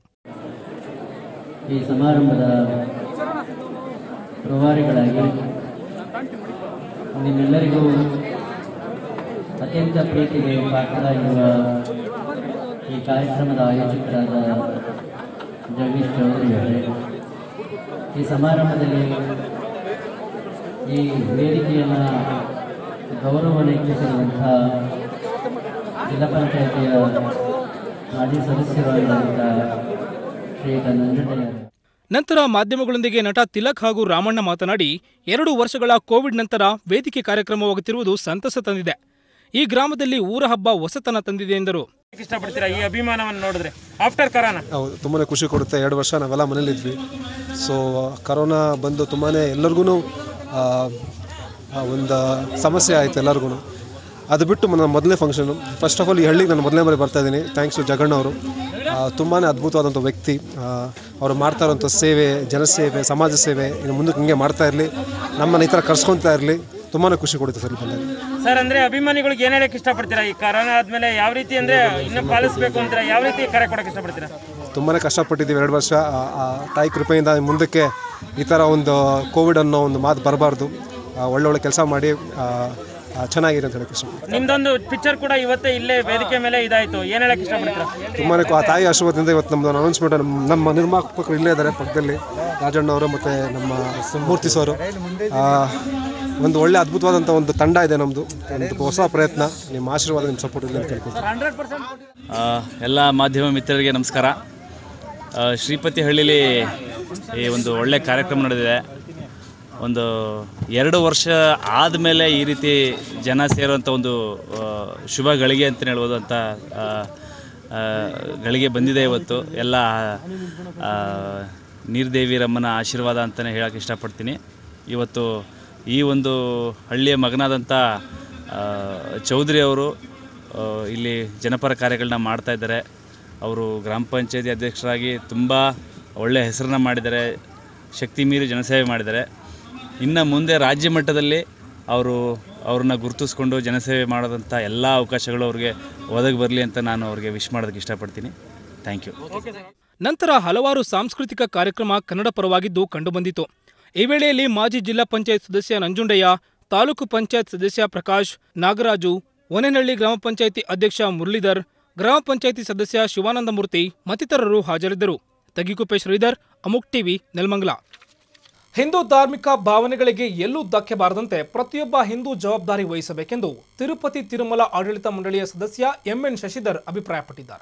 ಈ ಸಮಾರಂಭದ ರೂವಾರಿಗಳಾಗಿ ನಿಮ್ಮೆಲ್ಲರಿಗೂ ಅತ್ಯಂತ ಪ್ರೀತಿಗೆ ಪಾತ್ರರಾಗಿರುವ ಈ ಕಾರ್ಯಕ್ರಮದ ಆಯೋಜಕರಾದ ಜಗದೀಶ್ ಚೌಧರಿ ಅವರೇ ಈ ಸಮಾರಂಭದಲ್ಲಿ ಈ ವೇದಿಕೆಯನ್ನು ಗೌರವವನ್ನು ಹೆಚ್ಚಿಸಿರುವಂಥ ಜಿಲ್ಲಾ ಪಂಚಾಯಿತಿಯ ಮಾಜಿ ಸದಸ್ಯರಾಗಿರುವಂಥ ಶ್ರೀಯುತ ನಂಜುಂಡಯ್ಯ ನಂತರ ಮಾಧ್ಯಮಗಳೊಂದಿಗೆ ನಟ ತಿಲಕ್ ಹಾಗೂ ರಾಮಣ್ಣ ಮಾತನಾಡಿ ಎರಡು ವರ್ಷಗಳ ಕೋವಿಡ್ ನಂತರ ವೇದಿಕೆ ಕಾರ್ಯಕ್ರಮವಾಗುತ್ತಿರುವುದು ಸಂತಸ ತಂದಿದೆ ಈ ಗ್ರಾಮದಲ್ಲಿ ಊರ ಹಬ್ಬ ಹೊಸತನ ತಂದಿದೆ ಎಂದರು ಇಷ್ಟಪಡ್ತೀರಾ ಈ ಅಭಿಮಾನವನ್ನು ನೋಡಿದ್ರೆ ಆಫ್ಟರ್ ಕರೋನಾ ಹೌದು ತುಂಬಾ ಖುಷಿ ಕೊಡುತ್ತೆ ಎರಡು ವರ್ಷ ನಾವೆಲ್ಲ ಮನೇಲಿದ್ವಿ ಸೊ ಕರೋನಾ ಬಂದು ತುಂಬಾ ಎಲ್ಲರಿಗೂ ಒಂದು ಸಮಸ್ಯೆ ಆಯಿತು ಎಲ್ಲರಿಗೂ ಅದು ಬಿಟ್ಟು ನನ್ನ ಮೊದಲನೇ ಫಂಕ್ಷನು ಫಸ್ಟ್ ಆಫ್ ಆಲ್ ಈ ಹಳ್ಳಿಗೆ ನಾನು ಮೊದಲನೇ ಬಾರಿ ಬರ್ತಾ ಇದ್ದೀನಿ ಥ್ಯಾಂಕ್ಸ್ ಟು ಜಗಣ್ಣ ಅವರು ತುಂಬಾ ಅದ್ಭುತವಾದಂಥ ವ್ಯಕ್ತಿ ಆ, ಅವರು ಮಾಡ್ತಾ ಇರೋಂಥ ಸೇವೆ ಜನಸೇವೆ ಸಮಾಜ ಸೇವೆ ಇನ್ನು ಮುಂದಕ್ಕೆ ಹಿಂಗೆ ಮಾಡ್ತಾ ಇರಲಿ ನಮ್ಮನ್ನು ಈ ಥರ ಕರ್ಸ್ಕೊತಾ ಇರಲಿ ತುಂಬಾ ಖುಷಿ ಕೊಡುತ್ತೆ ಸರ್ ಬಂದಾಗ ಸರ್ ಅಂದ್ರೆ ಅಭಿಮಾನಿಗಳಿಗೆ ಏನ್ ಹೇಳಕ್ ಇಷ್ಟಪಡ್ತೀರಾ ಈ ಕರೋನಾ ಆದ್ಮೇಲೆ ಯಾವ ರೀತಿ ಅಂದ್ರೆ ಇನ್ನು ಪಾಲಿಸಬೇಕು ಅಂತ ಯಾವ ರೀತಿ ಕರೆ ಕೊಡಕ್ ಇಷ್ಟಪಡ್ತೀರಾ ತುಂಬಾ ಕಷ್ಟಪಟ್ಟಿದ್ದೀವಿ ಎರಡು ವರ್ಷ ಆ, ಆ ತಾಯಿ ಕೃಪೆಯಿಂದ ಮುಂದಕ್ಕೆ ಈ ಥರ ಒಂದು ಕೋವಿಡ್ ಅನ್ನೋ ಒಂದು ಮಾತು ಬರಬಾರ್ದು ಒಳ್ಳೊಳ್ಳೆ ಕೆಲಸ ಮಾಡಿ ಆ, ಆ, ಚೆನ್ನಾಗಿದೆ ಅಂತ ಹೇಳಕ್ಕೆ ಇಷ್ಟಪಡ್ತೀನಿ ನಿಮ್ದೊಂದು ಪಿಕ್ಚರ್ ಕೂಡ ಇವತ್ತೇ ಇಲ್ಲೇ ವೇದಿಕೆ ಮೇಲೆ ಇದಾಯ್ತು ಏನ್ ಹೇಳಕ್ ಇಷ್ಟಪಡ್ತೀರಾ ತುಂಬಾ ಆ ತಾಯಿ ಆಶೀರ್ವಾದದಿಂದ ಇವತ್ತು ನಮ್ಮದು ಅನೌನ್ಸ್ಮೆಂಟ್ ನಮ್ಮ ನಮ್ಮ ನಿರ್ಮಾಪಕರು ಇಲ್ಲೇ ಇದ್ದಾರೆ ಪಕ್ಕದಲ್ಲಿ ರಾಜಣ್ಣ ಅವರು ಮತ್ತು ನಮ್ಮ ಮೂರ್ತಿ ಸರು ಆ, ಒಂದು ಒಳ್ಳೆ ಅದ್ಭುತವಾದಂಥ ಒಂದು ತಂಡ ಇದೆ ನಮ್ಮದು ಒಂದು ಹೊಸ ಪ್ರಯತ್ನ ನಿಮ್ಮ ಆಶೀರ್ವಾದ ನಿಮ್ಮ ಸಪೋರ್ಟ್ ಇಲ್ಲ ಅಂತ ಕೇಳ್ಕೊಳ್ತೀನಿ ಹಂಡ್ರೆಡ್ ಪರ್ಸೆಂಟ್ ಆ, ಎಲ್ಲ ಮಾಧ್ಯಮ ಮಿತ್ರರಿಗೆ ನಮಸ್ಕಾರ ಆ, ಶ್ರೀಪತಿ ಹಳ್ಳಿಲಿ ಈ ಒಂದು ಒಳ್ಳೆ ಕಾರ್ಯಕ್ರಮ ನಡೆದಿದೆ ಒಂದು ಎರಡು ವರ್ಷ ಆದಮೇಲೆ ಈ ರೀತಿ ಜನ ಸೇರುವಂಥ ಒಂದು ಆ, ಶುಭ ಗಳಿಗೆ ಅಂತಲೇ ಹೇಳ್ಬೋದು ಅಂತ ಆ, ಆ, ಗಳಿಗೆ ಬಂದಿದೆ ಇವತ್ತು ಎಲ್ಲ ಆ, ನೀರ್ದೇವಿರಮ್ಮನ ಆಶೀರ್ವಾದ ಅಂತಲೇ ಹೇಳೋಕ್ಕೆ ಇಷ್ಟಪಡ್ತೀನಿ ಇವತ್ತು ಈ ಒಂದು ಹಳ್ಳಿಯ ಮಗನಾದಂಥ ಆ, ಚೌಧರಿ ಅವರು ಆ, ಇಲ್ಲಿ ಜನಪರ ಕಾರ್ಯಗಳನ್ನ ಮಾಡ್ತಾ ಇದ್ದಾರೆ ಅವರು ಗ್ರಾಮ ಪಂಚಾಯತಿ ಅಧ್ಯಕ್ಷರಾಗಿ ತುಂಬ ಒಳ್ಳೆಯ ಹೆಸರನ್ನ ಮಾಡಿದ್ದಾರೆ ಶಕ್ತಿ ಮೀರಿ ಜನಸೇವೆ ಮಾಡಿದ್ದಾರೆ ಇನ್ನು ಮುಂದೆ ರಾಜ್ಯ ಮಟ್ಟದಲ್ಲಿ ಅವರು ಅವ್ರನ್ನ ಗುರುತಿಸ್ಕೊಂಡು ಜನಸೇವೆ ಮಾಡೋದಂಥ ಎಲ್ಲ ಅವಕಾಶಗಳು ಅವ್ರಿಗೆ ಒದಗಿ ಬರಲಿ ಅಂತ ನಾನು ಅವ್ರಿಗೆ ವಿಶ್ ಮಾಡೋದಕ್ಕೆ ಇಷ್ಟಪಡ್ತೀನಿ ಥ್ಯಾಂಕ್ ಯು ನಂತರ ಹಲವಾರು ಸಾಂಸ್ಕೃತಿಕ ಕಾರ್ಯಕ್ರಮ ಕನ್ನಡ ಪರವಾಗಿದ್ದು ಕಂಡುಬಂದಿತು ಈ ವೇಳೆಯಲ್ಲಿ ಮಾಜಿ ಜಿಲ್ಲಾ ಪಂಚಾಯತ್ ಸದಸ್ಯ ನಂಜುಂಡಯ್ಯ ತಾಲೂಕು ಪಂಚಾಯತ್ ಸದಸ್ಯ ಪ್ರಕಾಶ್ ನಾಗರಾಜು ಒನೆನಹಳ್ಳಿ ಗ್ರಾಮ ಪಂಚಾಯಿತಿ ಅಧ್ಯಕ್ಷ ಮುರಳೀಧರ್ ಗ್ರಾಮ ಪಂಚಾಯಿತಿ ಸದಸ್ಯ ಶಿವಾನಂದಮೂರ್ತಿ ಮತ್ತಿತರರು ಹಾಜರಿದ್ದರು ತಗಿಕುಪ್ಪೆ ಶ್ರೀಧರ್ ಅಮುಕ್ ಟಿವಿ ನೆಲಮಂಗಲ ಹಿಂದೂ ಧಾರ್ಮಿಕ ಭಾವನೆಗಳಿಗೆ ಎಲ್ಲೂ ಧಕ್ಕೆ ಬಾರದಂತೆ ಪ್ರತಿಯೊಬ್ಬ ಹಿಂದೂ ಜವಾಬ್ದಾರಿ ವಹಿಸಬೇಕೆಂದು ತಿರುಪತಿ ತಿರುಮಲ ಆಡಳಿತ ಮಂಡಳಿಯ ಸದಸ್ಯ ಎಂಎನ್ ಶಶಿಧರ್ ಅಭಿಪ್ರಾಯಪಟ್ಟಿದ್ದಾರೆ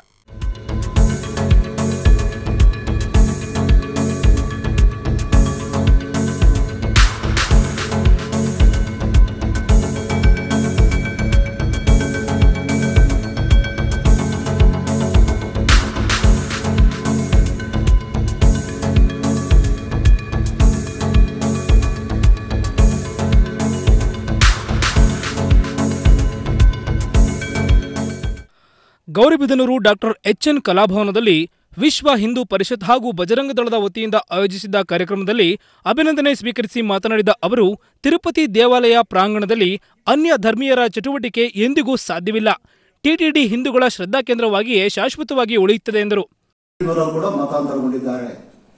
ಗೌರಿಬಿದನೂರು ಡಾಕ್ಟರ್ ಎಚ್ಎನ್ ಕಲಾಭವನದಲ್ಲಿ ವಿಶ್ವ ಹಿಂದೂ ಪರಿಷತ್ ಹಾಗೂ ಬಜರಂಗ ದಳದ ವತಿಯಿಂದ ಆಯೋಜಿಸಿದ್ದ ಕಾರ್ಯಕ್ರಮದಲ್ಲಿ ಅಭಿನಂದನೆ ಸ್ವೀಕರಿಸಿ ಮಾತನಾಡಿದ ಅವರು ತಿರುಪತಿ ದೇವಾಲಯ ಪ್ರಾಂಗಣದಲ್ಲಿ ಅನ್ಯ ಧರ್ಮೀಯರ ಚಟುವಟಿಕೆ ಎಂದಿಗೂ ಸಾಧ್ಯವಿಲ್ಲ ಟಿಟಿಡಿ ಹಿಂದೂಗಳ ಶ್ರದ್ಧಾ ಕೇಂದ್ರವಾಗಿಯೇ ಶಾಶ್ವತವಾಗಿ ಉಳಿಯುತ್ತದೆ ಎಂದರು ಇವರಲ್ಲಿ ಕೂಡ ಮತಾಂತರಗೊಂಡಿದ್ದಾರೆ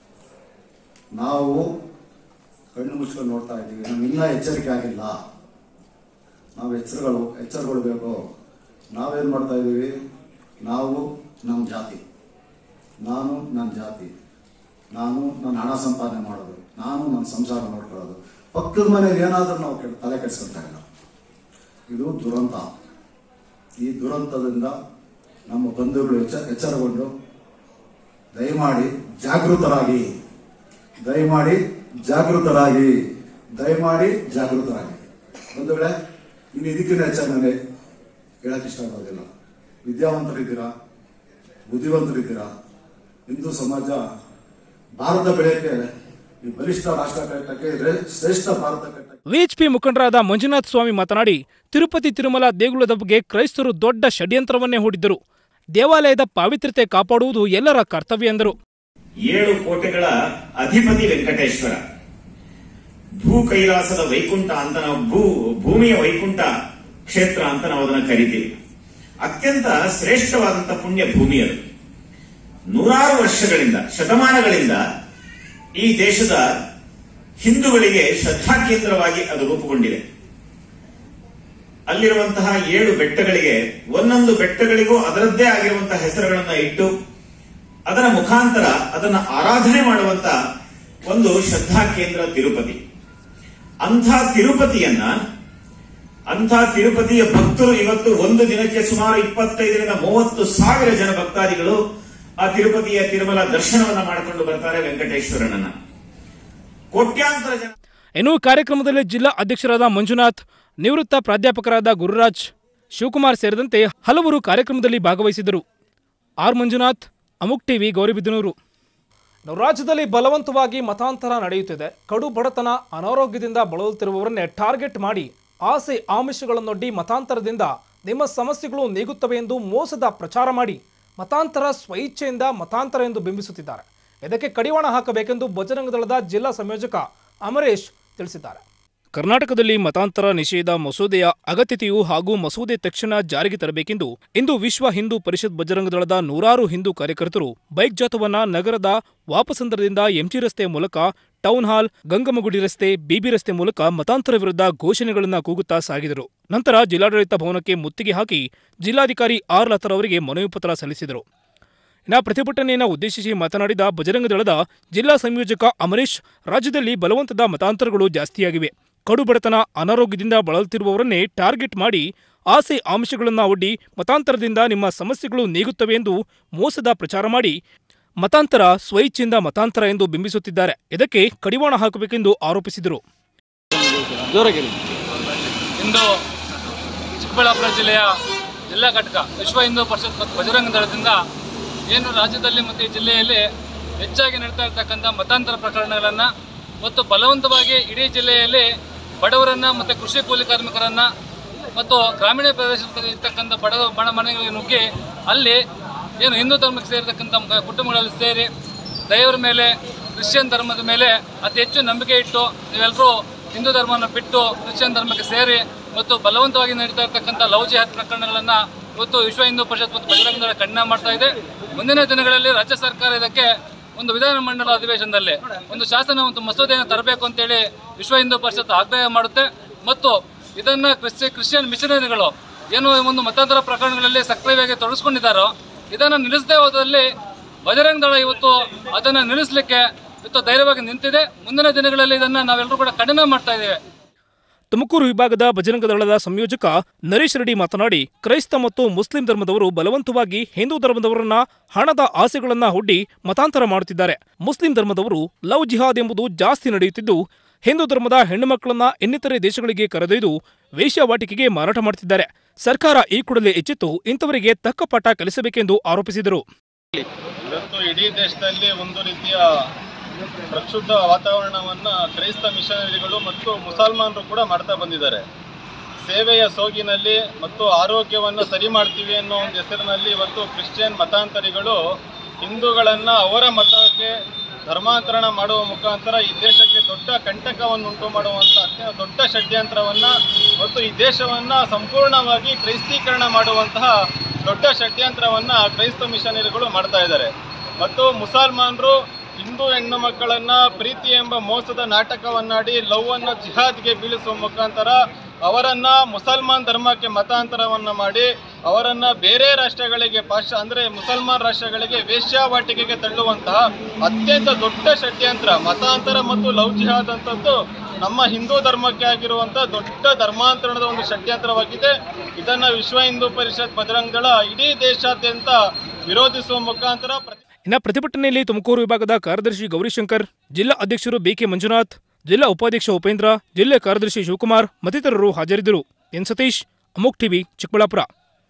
ನಾವು ಕಣ್ಣು ಮುಚ್ಕೊಂಡು ನೋಡ್ತಾ ಇದ್ದೀವಿ ನಮ್ಗೆ ಇನ್ನೂ ಎಚ್ಚರಿಕೆ ಆಗಿಲ್ಲ ನಾವು ಎಚ್ಚರಗಳು ಎಚ್ಚರಗೊಳ್ಬೇಕು ನಾವೇನು ಮಾಡ್ತಾ ಇದ್ದೀವಿ ನಾವು ನಮ್ಮ ಜಾತಿ ನಾನು ನನ್ನ ಜಾತಿ ನಾನು ನನ್ನ ಹಣ ಸಂಪಾದನೆ ಮಾಡೋದು ನಾನು ನನ್ನ ಸಂಸಾರ ನೋಡ್ಕೊಳ್ಳೋದು ಪಕ್ಕದ ಮನೆಗೆ ಏನಾದರೂ ನಾವು ಕೆಡ್- ತಲೆ ಕೆಡಿಸ್ಕೊಳ್ತಾ ಇಲ್ಲ ಇದು ದುರಂತ ಈ ದುರಂತದಿಂದ ನಮ್ಮ ಬಂಧುಗಳು ಎಚ್ಚ ಎಚ್ಚರಗೊಂಡು ದಯಮಾಡಿ ಜಾಗೃತರಾಗಿ ದಯಮಾಡಿ ಜಾಗೃತರಾಗಿ ದಯಮಾಡಿ ಜಾಗೃತರಾಗಿ ಬಂಧುಗಳೇ ಇನ್ನು ಇದಕ್ಕಿಂತ ಹೆಚ್ಚಾಗಿ ನನಗೆ ಹೇಳಕ್ಕೆ ಇಷ್ಟಪಡೋದಿಲ್ಲ ವಿದ್ಯಾವಂತರಿದ್ದೀರಾ ಬುದ್ಧಿವಂತರಿದ್ದೀರಾ ಹಿಂದೂ ಸಮಾಜ ಭಾರತ ಬೆಳೆಯಕ್ಕೆ ಈ ಬಲಿಷ್ಠ ರಾಷ್ಟ್ರ ಕಟ್ಟಕ್ಕೆ ಇದ್ರೆ ಶ್ರೇಷ್ಠ ಭಾರತ ಕಟ್ಟಕ್ಕೆ ವಿಎಚ್ಪಿ ಮುಖಂಡರಾದ ಮಂಜುನಾಥ್ ಸ್ವಾಮಿ ಮಾತನಾಡಿ ತಿರುಪತಿ ತಿರುಮಲ ದೇಗುಲದ ಬಗ್ಗೆ ಕ್ರೈಸ್ತರು ದೊಡ್ಡ ಷಡ್ಯಂತ್ರವನ್ನೇ ಹೂಡಿದ್ದರು ದೇವಾಲಯದ ಪಾವಿತ್ರ್ಯತೆ ಕಾಪಾಡುವುದು ಎಲ್ಲರ ಕರ್ತವ್ಯ ಎಂದರು ಏಳು ಕೋಟೆಗಳ ಅಧಿಪತಿ ವೆಂಕಟೇಶ್ವರ ಭೂ ಕೈಲಾಸದ ವೈಕುಂಠ ಅಂತ ನಾವು ಭೂ ಭೂಮಿಯ ವೈಕುಂಠ ಕ್ಷೇತ್ರ ಅಂತ ನಾವು ಅದನ್ನ ಕರಿತೀವಿ ಅತ್ಯಂತ ಶ್ರೇಷ್ಠವಾದಂತ ಪುಣ್ಯ ಭೂಮಿ ಅದು ನೂರಾರು ವರ್ಷಗಳಿಂದ ಶತಮಾನಗಳಿಂದ ಈ ದೇಶದ ಹಿಂದೂಗಳಿಗೆ ಶ್ರದ್ಧಾ ಕೇಂದ್ರವಾಗಿ ಅದು ರೂಪುಗೊಂಡಿದೆ ಅಲ್ಲಿರುವಂತಹ ಏಳು ಬೆಟ್ಟಗಳಿಗೆ ಒಂದೊಂದು ಬೆಟ್ಟಗಳಿಗೂ ಅದರದ್ದೇ ಆಗಿರುವಂತಹ ಹೆಸರುಗಳನ್ನ ಇಟ್ಟು ಅದರ ಮುಖಾಂತರ ಅದನ್ನ ಆರಾಧನೆ ಮಾಡುವಂತ ಒಂದು ಶ್ರದ್ಧಾ ಕೇಂದ್ರ ತಿರುಪತಿ ಅಂಥ ತಿರುಪತಿಯನ್ನ ಅಂಥ ತಿರುಪತಿಯ ಭಕ್ತರು ಇವತ್ತು ಒಂದು ದಿನಕ್ಕೆ ಸುಮಾರು ಇಪ್ಪತ್ತೈದರಿಂದ ಮೂವತ್ತು ಸಾವಿರ ಜನ ಭಕ್ತಾದಿಗಳು ಆ ತಿರುಪತಿಯ ತಿರುಮಲ ದರ್ಶನವನ್ನ ಮಾಡಿಕೊಂಡು ಬರ್ತಾರೆ ವೆಂಕಟೇಶ್ವರನನ್ನ ಕೋಟ್ಯಾಂತರ ಜನ ಇನ್ನು ಕಾರ್ಯಕ್ರಮದಲ್ಲಿ ಜಿಲ್ಲಾ ಅಧ್ಯಕ್ಷರಾದ ಮಂಜುನಾಥ್ ನಿವೃತ್ತ ಪ್ರಾಧ್ಯಾಪಕರಾದ ಗುರುರಾಜ್ ಶಿವಕುಮಾರ್ ಸೇರಿದಂತೆ ಹಲವರು ಕಾರ್ಯಕ್ರಮದಲ್ಲಿ ಭಾಗವಹಿಸಿದರು ಆರ್ ಮಂಜುನಾಥ್ ಅಮುಕ್ ಟಿವಿ ಗೌರಿಬಿದನೂರು ಇನ್ನು ರಾಜ್ಯದಲ್ಲಿ ಬಲವಂತವಾಗಿ ಮತಾಂತರ ನಡೆಯುತ್ತಿದೆ ಕಡು ಬಡತನ ಅನಾರೋಗ್ಯದಿಂದ ಬಳಲುತ್ತಿರುವವರನ್ನೇ ಟಾರ್ಗೆಟ್ ಮಾಡಿ ಆಸೆ ಆಮಿಷಗಳನ್ನೊಡ್ಡಿ ಮತಾಂತರದಿಂದ ನಿಮ್ಮ ಸಮಸ್ಯೆಗಳು ನೀಗುತ್ತವೆ ಎಂದು ಮೋಸದ ಪ್ರಚಾರ ಮಾಡಿ ಮತಾಂತರ ಸ್ವಇಚ್ಛೆಯಿಂದ ಮತಾಂತರ ಎಂದು ಬಿಂಬಿಸುತ್ತಿದ್ದಾರೆ ಇದಕ್ಕೆ ಕಡಿವಾಣ ಹಾಕಬೇಕೆಂದು ಬಜರಂಗ ದಳದ ಜಿಲ್ಲಾ ಸಂಯೋಜಕ ಅಮರೇಶ್ ತಿಳಿಸಿದ್ದಾರೆ ಕರ್ನಾಟಕದಲ್ಲಿ ಮತಾಂತರ ನಿಷೇಧ ಮಸೂದೆಯ ಅಗತ್ಯತೆಯು ಹಾಗೂ ಮಸೂದೆ ತಕ್ಷಣ ಜಾರಿಗೆ ತರಬೇಕೆಂದು ಇಂದು ವಿಶ್ವ ಹಿಂದೂ ಪರಿಷತ್ ಬಜರಂಗ ದಳದ ನೂರಾರು ಹಿಂದೂ ಕಾರ್ಯಕರ್ತರು ಬೈಕ್ ಜಾಥವನ್ನ ನಗರದ ವಾಪಸಂದ್ರದಿಂದ ಎಂಜಿ ರಸ್ತೆ ಮೂಲಕ ಟೌನ್ ಹಾಲ್ ಗಂಗಮಗುಡಿ ರಸ್ತೆ ಬಿಬಿ ರಸ್ತೆ ಮೂಲಕ ಮತಾಂತರ ವಿರುದ್ಧ ಘೋಷಣೆಗಳನ್ನು ಕೂಗುತ್ತಾ ಸಾಗಿದರು ನಂತರ ಜಿಲ್ಲಾಡಳಿತ ಭವನಕ್ಕೆ ಮುತ್ತಿಗೆ ಹಾಕಿ ಜಿಲ್ಲಾಧಿಕಾರಿ ಆರ್ ಲತಾರ್ ಅವರಿಗೆ ಮನವಿ ಪತ್ರ ಸಲ್ಲಿಸಿದರು ಇನ್ನು ಪ್ರತಿಭಟನೆಯನ್ನು ಉದ್ದೇಶಿಸಿ ಮಾತನಾಡಿದ ಬಜರಂಗ ದಳದ ಜಿಲ್ಲಾ ಸಂಯೋಜಕ ಅಮರೀಶ್ ರಾಜ್ಯದಲ್ಲಿ ಬಲವಂತದ ಮತಾಂತರಗಳು ಜಾಸ್ತಿಯಾಗಿವೆ ಕಡು ಬಡತನ ಅನಾರೋಗ್ಯದಿಂದ ಬಳಲುತ್ತಿರುವವರನ್ನೇ ಟಾರ್ಗೆಟ್ ಮಾಡಿ ಆಸೆ ಆಮಿಷಗಳನ್ನು ಒಡ್ಡಿ ಮತಾಂತರದಿಂದ ನಿಮ್ಮ ಸಮಸ್ಯೆಗಳು ನೀಗುತ್ತವೆ ಎಂದು ಮೋಸದ ಪ್ರಚಾರ ಮಾಡಿ ಮತಾಂತರ ಸ್ವಇಚ್ಛೆಯಿಂದ ಮತಾಂತರ ಎಂದು ಬಿಂಬಿಸುತ್ತಿದ್ದಾರೆ ಇದಕ್ಕೆ ಕಡಿವಾಣ ಹಾಕಬೇಕೆಂದು ಆರೋಪಿಸಿದರು ಇಂದು ಚಿಕ್ಕಬಳ್ಳಾಪುರ ಜಿಲ್ಲೆಯ ಜಿಲ್ಲಾ ಘಟಕ ವಿಶ್ವ ಹಿಂದೂ ಪರಿಷತ್ ಮತ್ತು ಬಜರಂಗ ದಳದಿಂದ ಏನು ರಾಜ್ಯದಲ್ಲಿ ಮತ್ತು ಈ ಜಿಲ್ಲೆಯಲ್ಲಿ ಹೆಚ್ಚಾಗಿ ನಡೀತಾ ಇರ್ತಕ್ಕಂಥ ಮತಾಂತರ ಪ್ರಕರಣಗಳನ್ನು ಮತ್ತು ಬಲವಂತವಾಗಿ ಇಡೀ ಜಿಲ್ಲೆಯಲ್ಲಿ ಬಡವರನ್ನು ಮತ್ತು ಕೃಷಿ ಕೂಲಿ ಕಾರ್ಮಿಕರನ್ನು ಮತ್ತು ಗ್ರಾಮೀಣ ಪ್ರದೇಶದಲ್ಲಿ ಇರ್ತಕ್ಕಂಥ ಬಡ ಬಡ ಮನೆಗಳಿಗೆ ನುಗ್ಗಿ ಅಲ್ಲಿ ಏನು ಹಿಂದೂ ಧರ್ಮಕ್ಕೆ ಸೇರಿರ್ತಕ್ಕಂಥ ಮ- ಕುಟುಂಬಗಳಲ್ಲಿ ಸೇರಿ ದೇವರ ಮೇಲೆ ಕ್ರಿಶ್ಚಿಯನ್ ಧರ್ಮದ ಮೇಲೆ ಅತಿ ಹೆಚ್ಚು ನಂಬಿಕೆ ಇಟ್ಟು ನೀವೆಲ್ಲರೂ ಹಿಂದೂ ಧರ್ಮವನ್ನು ಬಿಟ್ಟು ಕ್ರಿಶ್ಚಿಯನ್ ಧರ್ಮಕ್ಕೆ ಸೇರಿ ಮತ್ತು ಬಲವಂತವಾಗಿ ನಡೀತಾ ಇರ್ತಕ್ಕಂಥ ಲವ್ ಜಿಹಾದ್ ಪ್ರಕರಣಗಳನ್ನು ಇವತ್ತು ವಿಶ್ವ ಹಿಂದೂ ಪರಿಷತ್ ಮತ್ತು ಬಜರಂಗ ದಳ ಖಂಡನೆ ಮಾಡ್ತಾ ಇದೆ ಮುಂದಿನ ದಿನಗಳಲ್ಲಿ ರಾಜ್ಯ ಸರ್ಕಾರ ಇದಕ್ಕೆ ಒಂದು ವಿಧಾನಮಂಡಲ ಅಧಿವೇಶನದಲ್ಲಿ ಒಂದು ಶಾಸನ ಒಂದು ಮಸೂದೆಯನ್ನು ತರಬೇಕು ಅಂತೇಳಿ ವಿಶ್ವ ಹಿಂದೂ ಪರಿಷತ್ ಆಗ್ರಹ ಮಾಡುತ್ತೆ ಮತ್ತು ಇದನ್ನ ಕ್ರಿಶ್ಚಿ ಕ್ರಿಶ್ಚಿಯನ್ ಮಿಷನರಿಗಳು ಏನು ಈ ಒಂದು ಮತಾಂತರ ಪ್ರಕರಣಗಳಲ್ಲಿ ಸಕ್ರಿಯವಾಗಿ ತೊಡಗಿಸ್ಕೊಂಡಿದ್ದಾರೋ ಇದನ್ನು ನಿಲ್ಲಿಸದೇ ಹೋದಲ್ಲಿ ಬಜರಂಗ ದಳ ಇವತ್ತು ಅದನ್ನು ನಿಲ್ಲಿಸಲಿಕ್ಕೆ ಇವತ್ತು ಧೈರ್ಯವಾಗಿ ನಿಂತಿದೆ ಮುಂದಿನ ದಿನಗಳಲ್ಲಿ ಇದನ್ನು ನಾವೆಲ್ಲರೂ ಕೂಡ ಕಡಿಮೆ ಮಾಡ್ತಾ ಇದ್ದೇವೆ ತುಮಕೂರು ವಿಭಾಗದ ಬಜರಂಗ ದಳದ ಸಂಯೋಜಕ ನರೇಶ್ ರೆಡ್ಡಿ ಮಾತನಾಡಿ ಕ್ರೈಸ್ತ ಮತ್ತು ಮುಸ್ಲಿಂ ಧರ್ಮದವರು ಬಲವಂತವಾಗಿ ಹಿಂದೂ ಧರ್ಮದವರನ್ನ ಹಣದ ಆಸೆಗಳನ್ನ ಒಡ್ಡಿ ಮತಾಂತರ ಮಾಡುತ್ತಿದ್ದಾರೆ ಮುಸ್ಲಿಂ ಧರ್ಮದವರು ಲವ್ ಜಿಹಾದ್ ಎಂಬುದು ಜಾಸ್ತಿ ನಡೆಯುತ್ತಿದ್ದು ಹಿಂದೂ ಧರ್ಮದ ಹೆಣ್ಣು ಮಕ್ಕಳನ್ನ ಇನ್ನಿತರೆ ದೇಶಗಳಿಗೆ ಕರೆದೊಯ್ದು ವೇಶ್ಯಾವಾಟಿಕೆಗೆ ಮಾರಾಟ ಮಾಡುತ್ತಿದ್ದಾರೆ ಸರ್ಕಾರ ಈ ಕೂಡಲೇ ಎಚ್ಚೆತ್ತು ಇಂಥವರಿಗೆ ತಕ್ಕ ಪಾಠ ಕಲಿಸಬೇಕೆಂದು ಆರೋಪಿಸಿದರು ಇವತ್ತು ಇಡೀ ದೇಶದಲ್ಲಿ ಒಂದು ರೀತಿಯ ಪ್ರಕ್ಷುಬ್ಧ ವಾತಾವರಣವನ್ನ ಕ್ರೈಸ್ತ ಮಿಷನರಿಗಳು ಮತ್ತು ಮುಸಲ್ಮಾನರು ಕೂಡ ಮಾಡ್ತಾ ಬಂದಿದ್ದಾರೆ ಸೇವೆಯ ಸೋಗಿನಲ್ಲಿ ಮತ್ತು ಆರೋಗ್ಯವನ್ನು ಸರಿ ಮಾಡ್ತೀವಿ ಅನ್ನೋ ಒಂದು ಹೆಸರಿನಲ್ಲಿ ಇವತ್ತು ಕ್ರಿಶ್ಚಿಯನ್ ಮತಾಂತರಿಗಳು ಹಿಂದೂಗಳನ್ನು ಅವರ ಮತಕ್ಕೆ ಧರ್ಮಾಂತರಣ ಮಾಡುವ ಮುಖಾಂತರ ಈ ದೇಶಕ್ಕೆ ದೊಡ್ಡ ಕಂಟಕವನ್ನು ಉಂಟು ಮಾಡುವಂಥ ಅತ್ಯಂತ ದೊಡ್ಡ ಷಡ್ಯಂತ್ರವನ್ನ ಮತ್ತು ಈ ದೇಶವನ್ನ ಸಂಪೂರ್ಣವಾಗಿ ಕ್ರೈಸ್ತೀಕರಣ ಮಾಡುವಂತಹ ದೊಡ್ಡ ಷಡ್ಯಂತ್ರವನ್ನ ಕ್ರೈಸ್ತ ಮಿಷನರಿಗಳು ಮಾಡ್ತಾ ಇದ್ದಾರೆ ಮತ್ತು ಮುಸಲ್ಮಾನರು ಹಿಂದೂ ಹೆಣ್ಣು ಮಕ್ಕಳನ್ನ ಪ್ರೀತಿ ಎಂಬ ಮೋಸದ ನಾಟಕವನ್ನಾಡಿ ಲವ್ ಅನ್ನು ಜಿಹಾದ್ಗೆ ಬೀಳಿಸುವ ಮುಖಾಂತರ ಅವರನ್ನ ಮುಸಲ್ಮಾನ್ ಧರ್ಮಕ್ಕೆ ಮತಾಂತರವನ್ನ ಮಾಡಿ ಅವರನ್ನ ಬೇರೆ ರಾಷ್ಟ್ರಗಳಿಗೆ ಪಾಶ್ಚ ಅಂದ್ರೆ ಮುಸಲ್ಮಾನ್ ರಾಷ್ಟ್ರಗಳಿಗೆ ವೇಶ್ಯಾವಾಟಿಕೆಗೆ ತಳ್ಳುವಂತಹ ಅತ್ಯಂತ ದೊಡ್ಡ ಷಡ್ಯಂತ್ರ ಮತಾಂತರ ಮತ್ತು ಲವ್ ಜಿಹಾದ್ ಅಂತದ್ದು ನಮ್ಮ ಹಿಂದೂ ಧರ್ಮಕ್ಕೆ ಆಗಿರುವಂತ ದೊಡ್ಡ ಧರ್ಮಾಂತರಣದ ಒಂದು ಷಡ್ಯಂತ್ರವಾಗಿದೆ ಇದನ್ನ ವಿಶ್ವ ಹಿಂದೂ ಪರಿಷತ್ ಬಜರಂಗ ದಳ ಇಡೀ ದೇಶಾದ್ಯಂತ ವಿರೋಧಿಸುವ ಮುಖಾಂತರ ಪ್ರತಿ ಇನ್ನು ಪ್ರತಿಭಟನೆಯಲ್ಲಿ ತುಮಕೂರು ವಿಭಾಗದ ಕಾರ್ಯದರ್ಶಿ ಗೌರಿಶಂಕರ್ ಜಿಲ್ಲಾ ಅಧ್ಯಕ್ಷರು ಬಿಕೆ ಮಂಜುನಾಥ್ ಜಿಲ್ಲಾ ಉಪಾಧ್ಯಕ್ಷ ಉಪೇಂದ್ರ ಜಿಲ್ಲೆ ಕಾರ್ಯದರ್ಶಿ ಶಿವಕುಮಾರ್ ಮತ್ತಿತರರು ಹಾಜರಿದ್ದರು ಎನ್ ಸತೀಶ್ ಅಮೋಕ್ ಟಿವಿ ಚಿಕ್ಕಬಳ್ಳಾಪುರ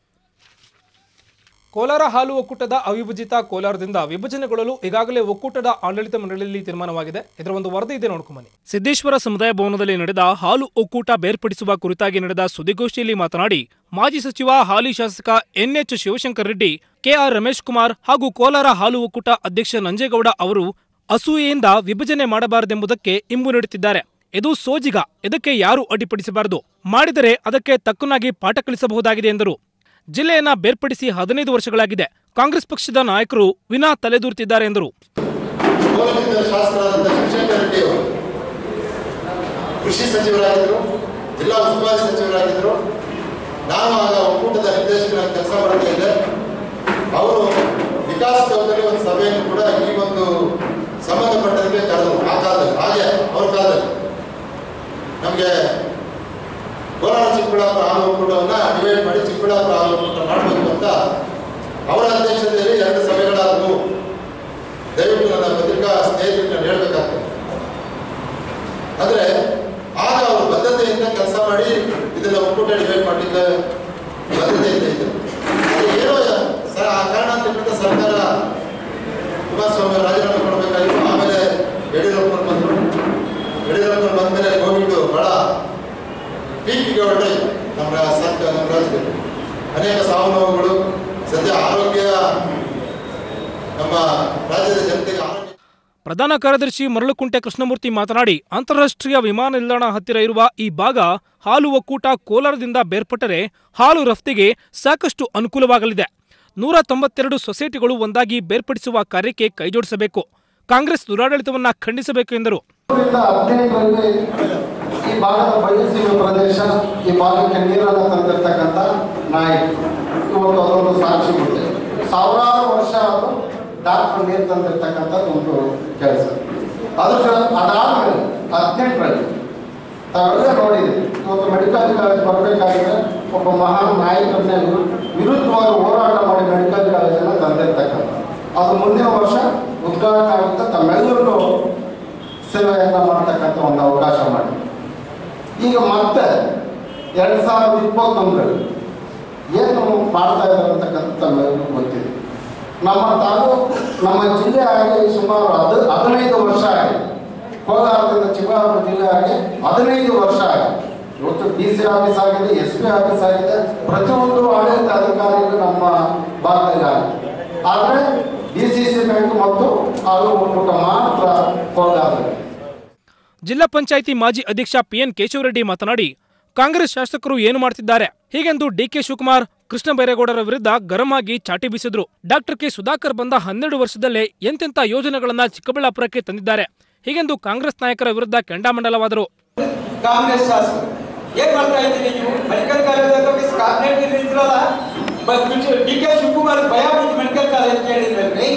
ಕೋಲಾರ ಹಾಲು ಒಕ್ಕೂಟದ ಅವಿಭಜಿತ ಕೋಲಾರದಿಂದ ವಿಭಜನೆಗೊಳ್ಳಲು ಈಗಾಗಲೇ ಒಕ್ಕೂಟದ ಆಡಳಿತ ಮಂಡಳಿಯಲ್ಲಿ ತೀರ್ಮಾನವಾಗಿದೆ ಇದರ ಒಂದು ವರದಿ ಇದೆ ನೋಡ್ಕೊಂಬನ್ನಿ ಸಿದ್ದೇಶ್ವರ ಸಮುದಾಯ ಭವನದಲ್ಲಿ ನಡೆದ ಹಾಲು ಒಕ್ಕೂಟ ಬೇರ್ಪಡಿಸುವ ಕುರಿತಾಗಿ ನಡೆದ ಸುದ್ದಿಗೋಷ್ಠಿಯಲ್ಲಿ ಮಾತನಾಡಿ ಮಾಜಿ ಸಚಿವ ಹಾಲಿ ಶಾಸಕ ಎನ್ಎಚ್ ಶಿವಶಂಕರ್ ರೆಡ್ಡಿ ಕೆಆರ್ ರಮೇಶ್ ಕುಮಾರ್ ಹಾಗೂ ಕೋಲಾರ ಹಾಲು ಒಕ್ಕೂಟ ಅಧ್ಯಕ್ಷ ನಂಜೇಗೌಡ ಅವರು ಅಸೂಯೆಯಿಂದ ವಿಭಜನೆ ಮಾಡಬಾರದೆಂಬುದಕ್ಕೆ ಇಂಬು ನೀಡುತ್ತಿದ್ದಾರೆ ಇದು ಸೋಜಿಗ ಇದಕ್ಕೆ ಯಾರೂ ಅಡ್ಡಿಪಡಿಸಬಾರದು ಮಾಡಿದರೆ ಅದಕ್ಕೆ ತಕ್ಕನಾಗಿ ಪಾಠ ಕಲಿಸಬಹುದಾಗಿದೆ ಎಂದರು ಜಿಲ್ಲೆಯನ್ನ ಬೇರ್ಪಡಿಸಿ ಹದಿನೈದು ವರ್ಷಗಳಾಗಿದೆ ಕಾಂಗ್ರೆಸ್ ಪಕ್ಷದ ನಾಯಕರು ವಿನಾ ತಲೆದೂರ್ತಿದ್ದಾರೆ ಎಂದರು ಕೋಲಾರದ ಶಾಸಕರಾದಂಥ ಶಿವಶಂಕರ ರೆಡ್ಡಿ ಅವರು ಕೃಷಿ ಸಚಿವರಾಗಿದ್ದರು ಜಿಲ್ಲಾ ಉಸ್ತುವಾರಿ ಸಚಿವರಾಗಿದ್ದರು ನಾನು ಆಗ ಒಕ್ಕೂಟದ ನಿರ್ದೇಶಕರಾಗಿ ಕೆಲಸ ಮಾಡ್ತಾ ಇದ್ದೆ ಅವರು ವಿಕಾಸ ಚೌಕಲ್ಲಿ ಒಂದು ಸಭೆಯನ್ನು ಕೂಡ ಈ ಒಂದು ಸಂಬಂಧಪಟ್ಟಂತೆ ಕರೆದರು ಆ ಕಾಲದಲ್ಲಿ ಹಾಗೆ ಅವ್ರ ಕಾಲದಲ್ಲಿ ನಮಗೆ ಕೋಲಾರ ಚಿಕ್ಕಬಳ್ಳಾಪುರ ಹಾಲು ಒಕ್ಕೂಟವನ್ನು ಡಿವೈಡ್ ಮಾಡಿ ಚಿಕ್ಕಬಳ್ಳಾಪುರ ಹಾಲು ಒಕ್ಕೂಟ ಮಾಡಬೇಕು ಅಂತ ಅವರ ಅಧ್ಯಕ್ಷತೆಯಲ್ಲಿ ಎರಡು ಸಭೆಗಳಾದವು ದಯವಿಟ್ಟು ನನ್ನ ಪತ್ರಿಕಾ ಸ್ನೇಹಿತರಿಗೆ ನಾನು ಹೇಳ್ಬೇಕಾಗ್ತದೆ ಆದರೆ ಆಗ ಅವರು ಬದ್ಧತೆಯಿಂದ ಕೆಲಸ ಮಾಡಿ ಇದನ್ನ ಒಕ್ಕೂಟ ಡಿವೈಡ್ ಮಾಡಿದ್ದ ಬದ್ಧತೆಯಿಂದ ಇದ್ದರು ಅದು ಏನೋ ಸ ಆ ಕಾರಣಾಂತರದಿಂದ ಸರ್ಕಾರ ಕುಮಾರಸ್ವಾಮಿ ಅವರು ರಾಜೀನಾಮೆ ಕೊಡಬೇಕಾಗಿತ್ತು ಆಮೇಲೆ ಯಡಿಯೂರಪ್ಪನವರು ಬಂದರು ಯಡಿಯೂರಪ್ಪನವರು ಬಂದ ಮೇಲೆ ಕೋವಿಡ್ ಬಹಳ ಪೀಕಿಗೆ ಹೊರಟಾಯ್ತು ನಮ್ಮ ಸರ್ಕಾರ ನಮ್ಮ ರಾಜ್ಯದಲ್ಲಿ ಅನೇಕ ಸಾವು ನೋವುಗಳು ಸದ್ಯ ಆರೋಗ್ಯ ನಮ್ಮ ರಾಜ್ಯದ ಜನತೆಗೆ ಆರೋಗ್ಯ ಪ್ರಧಾನ ಕಾರ್ಯದರ್ಶಿ ಮರಳುಕುಂಟೆ ಕೃಷ್ಣಮೂರ್ತಿ ಮಾತನಾಡಿ ಅಂತಾರಾಷ್ಟ್ರೀಯ ವಿಮಾನ ನಿಲ್ದಾಣ ಹತ್ತಿರ ಇರುವ ಈ ಭಾಗ ಹಾಲು ಒಕ್ಕೂಟ ಕೋಲಾರದಿಂದ ಬೇರ್ಪಟ್ಟರೆ ಹಾಲು ರಫ್ತಿಗೆ ಸಾಕಷ್ಟು ಅನುಕೂಲವಾಗಲಿದೆ ನೂರ ತೊಂಬತ್ತೆರಡು ಸೊಸೈಟಿಗಳು ಒಂದಾಗಿ ಬೇರ್ಪಡಿಸುವ ಕಾರ್ಯಕ್ಕೆ ಕೈಜೋಡಿಸಬೇಕು ಕಾಂಗ್ರೆಸ್ ದುರಾಡಳಿತವನ್ನ ಖಂಡಿಸಬೇಕು ಎಂದರು ಹದಿನೈದರಿಂದ ಹದಿನೆಂಟರಲ್ಲಿ ಈ ಭಾಗದ ಬಯಲುಸೀಮೆ ಪ್ರದೇಶ ಈ ಭಾಗಕ್ಕೆ ನೀರನ್ನು ತಂದಿರ್ತಕ್ಕಂಥ ನಾಯಕರು ಇವತ್ತು ಅದೊಂದು ಸಾಕ್ಷಿ ಕೊಟ್ಟಿದೆ ಸಾವಿರಾರು ವರ್ಷ ಅದು ಡಾಕ್ಟರ್ ನೀರು ತಂದಿರ್ತಕ್ಕಂಥದ್ದು ಒಂದು ಕೆಲಸ ಅದ್ರ ಜೊ- ಅದಾದ್ಮೇಲೆ ಹದಿನೆಂಟರಲ್ಲಿ ತಾವೆಲ್ಲ ನೋಡಿದ್ರಿ ಇವತ್ತು ಮೆಡಿಕಲ್ ಕಾಲೇಜ್ ಬರಬೇಕಾದ್ರೆ ಒಬ್ಬ ಮಹಾನ್ ನಾಯಕರನ್ನೇ ವಿರು- ವಿರುದ್ಧವಾಗಿ ಹೋರಾಟ ಮಾಡಿ ಮೆಡಿಕಲ್ ಕಾಲೇಜನ್ನು ತಂದಿರ್ತಕ್ಕಂಥ ಅದು ಮುಂದಿನ ವರ್ಷ ಉದ್ಘಾಟನೆ ಆಗುತ್ತೆ ತಮ್ಮೆಲ್ಲರಿಗೂ ಸೇವೆಯನ್ನು ಮಾಡ್ತಕ್ಕಂಥ ಒಂದು ಅವಕಾಶ ಮಾಡಿ ಈಗ ಮತ್ತೆ ಎರಡು ಸಾವಿರದ ಇಪ್ಪತ್ತೊಂದರಲ್ಲಿ ಏನು ಮಾಡ್ತಾ ಇದ್ದಾರೆ ಅಂತಕ್ಕಂಥ ತಮ್ಮೆಲ್ಲರಿಗೂ ಗೊತ್ತಿದೆ ನಮ್ಮ ತಾಲೂಕು ನಮ್ಮ ಜಿಲ್ಲೆ ಆಗಿ ಸುಮಾರು ಹದ್ ಹದಿನೈದು ವರ್ಷ ಆಗಿದೆ ಕೋಲಾರದಿಂದ ಚಿಕ್ಕಬಳ್ಳಾಪುರ ಜಿಲ್ಲೆ ಆಗಿ ಹದಿನೈದು ವರ್ಷ ಆಗಿದೆ ಇವತ್ತು ಡಿ ಸಿ ಆಫೀಸ್ ಆಗಿದೆ ಎಸ್ ಪಿ ಆಫೀಸ್ ಆಗಿದೆ ಪ್ರತಿಯೊಂದು ಆಡಳಿತ ಅಧಿಕಾರಿಗಳು ನಮ್ಮ ಭಾಗದಲ್ಲಿ ಆಗಿದೆ ಆದರೆ ಡಿ ಸಿ ಸಿ ಬ್ಯಾಂಕ್ ಮತ್ತು ಹಾಲು ಒಕ್ಕೂಟ ಮಾತ್ರ ಕೋಲಾರದಲ್ಲಿ ಜಿಲ್ಲಾ ಪಂಚಾಯಿತಿ ಮಾಜಿ ಅಧ್ಯಕ್ಷ ಪಿಎನ್ ಕೇಶವರೆಡ್ಡಿ ಮಾತನಾಡಿ ಕಾಂಗ್ರೆಸ್ ಶಾಸಕರು ಏನು ಮಾಡ್ತಿದ್ದಾರೆ ಹೀಗೆಂದು ಡಿಕೆ ಶಿವಕುಮಾರ್ ಕೃಷ್ಣ ಬೈರೇಗೌಡರ ವಿರುದ್ಧ ಗರಂ ಆಗಿ ಚಾಟಿ ಬೀಸಿದ್ರು ಡಾಕ್ಟರ್ ಕೆ ಸುಧಾಕರ್ ಬಂದ ಹನ್ನೆರಡು ವರ್ಷದಲ್ಲೇ ಎಂತೆಂಥ ಯೋಜನೆಗಳನ್ನ ಚಿಕ್ಕಬಳ್ಳಾಪುರಕ್ಕೆ ತಂದಿದ್ದಾರೆ ಹೀಗೆಂದು ಕಾಂಗ್ರೆಸ್ ನಾಯಕರ ವಿರುದ್ಧ ಕೆಂಡಾಮಂಡಲವಾದರು ಕಾಂಗ್ರೆಸ್ ಶಾಸಕರು ಏನ್ ಮಾಡ್ತಾ ಇದ್ದೀರಿ ನೀವು ಮೆಡಿಕಲ್ ಕಾಲೇಜ್ ಕ್ಯಾಬಿನೆಟ್ ಇದ್ರಲ್ಲ ಡಿ ಕೆ ಶಿವಕುಮಾರ್ ಭಯ ಬಿದ್ದು ಮೆಡಿಕಲ್ ಕಾಲೇಜ್ ಕೇಳಿದ್ರಲ್ರಿ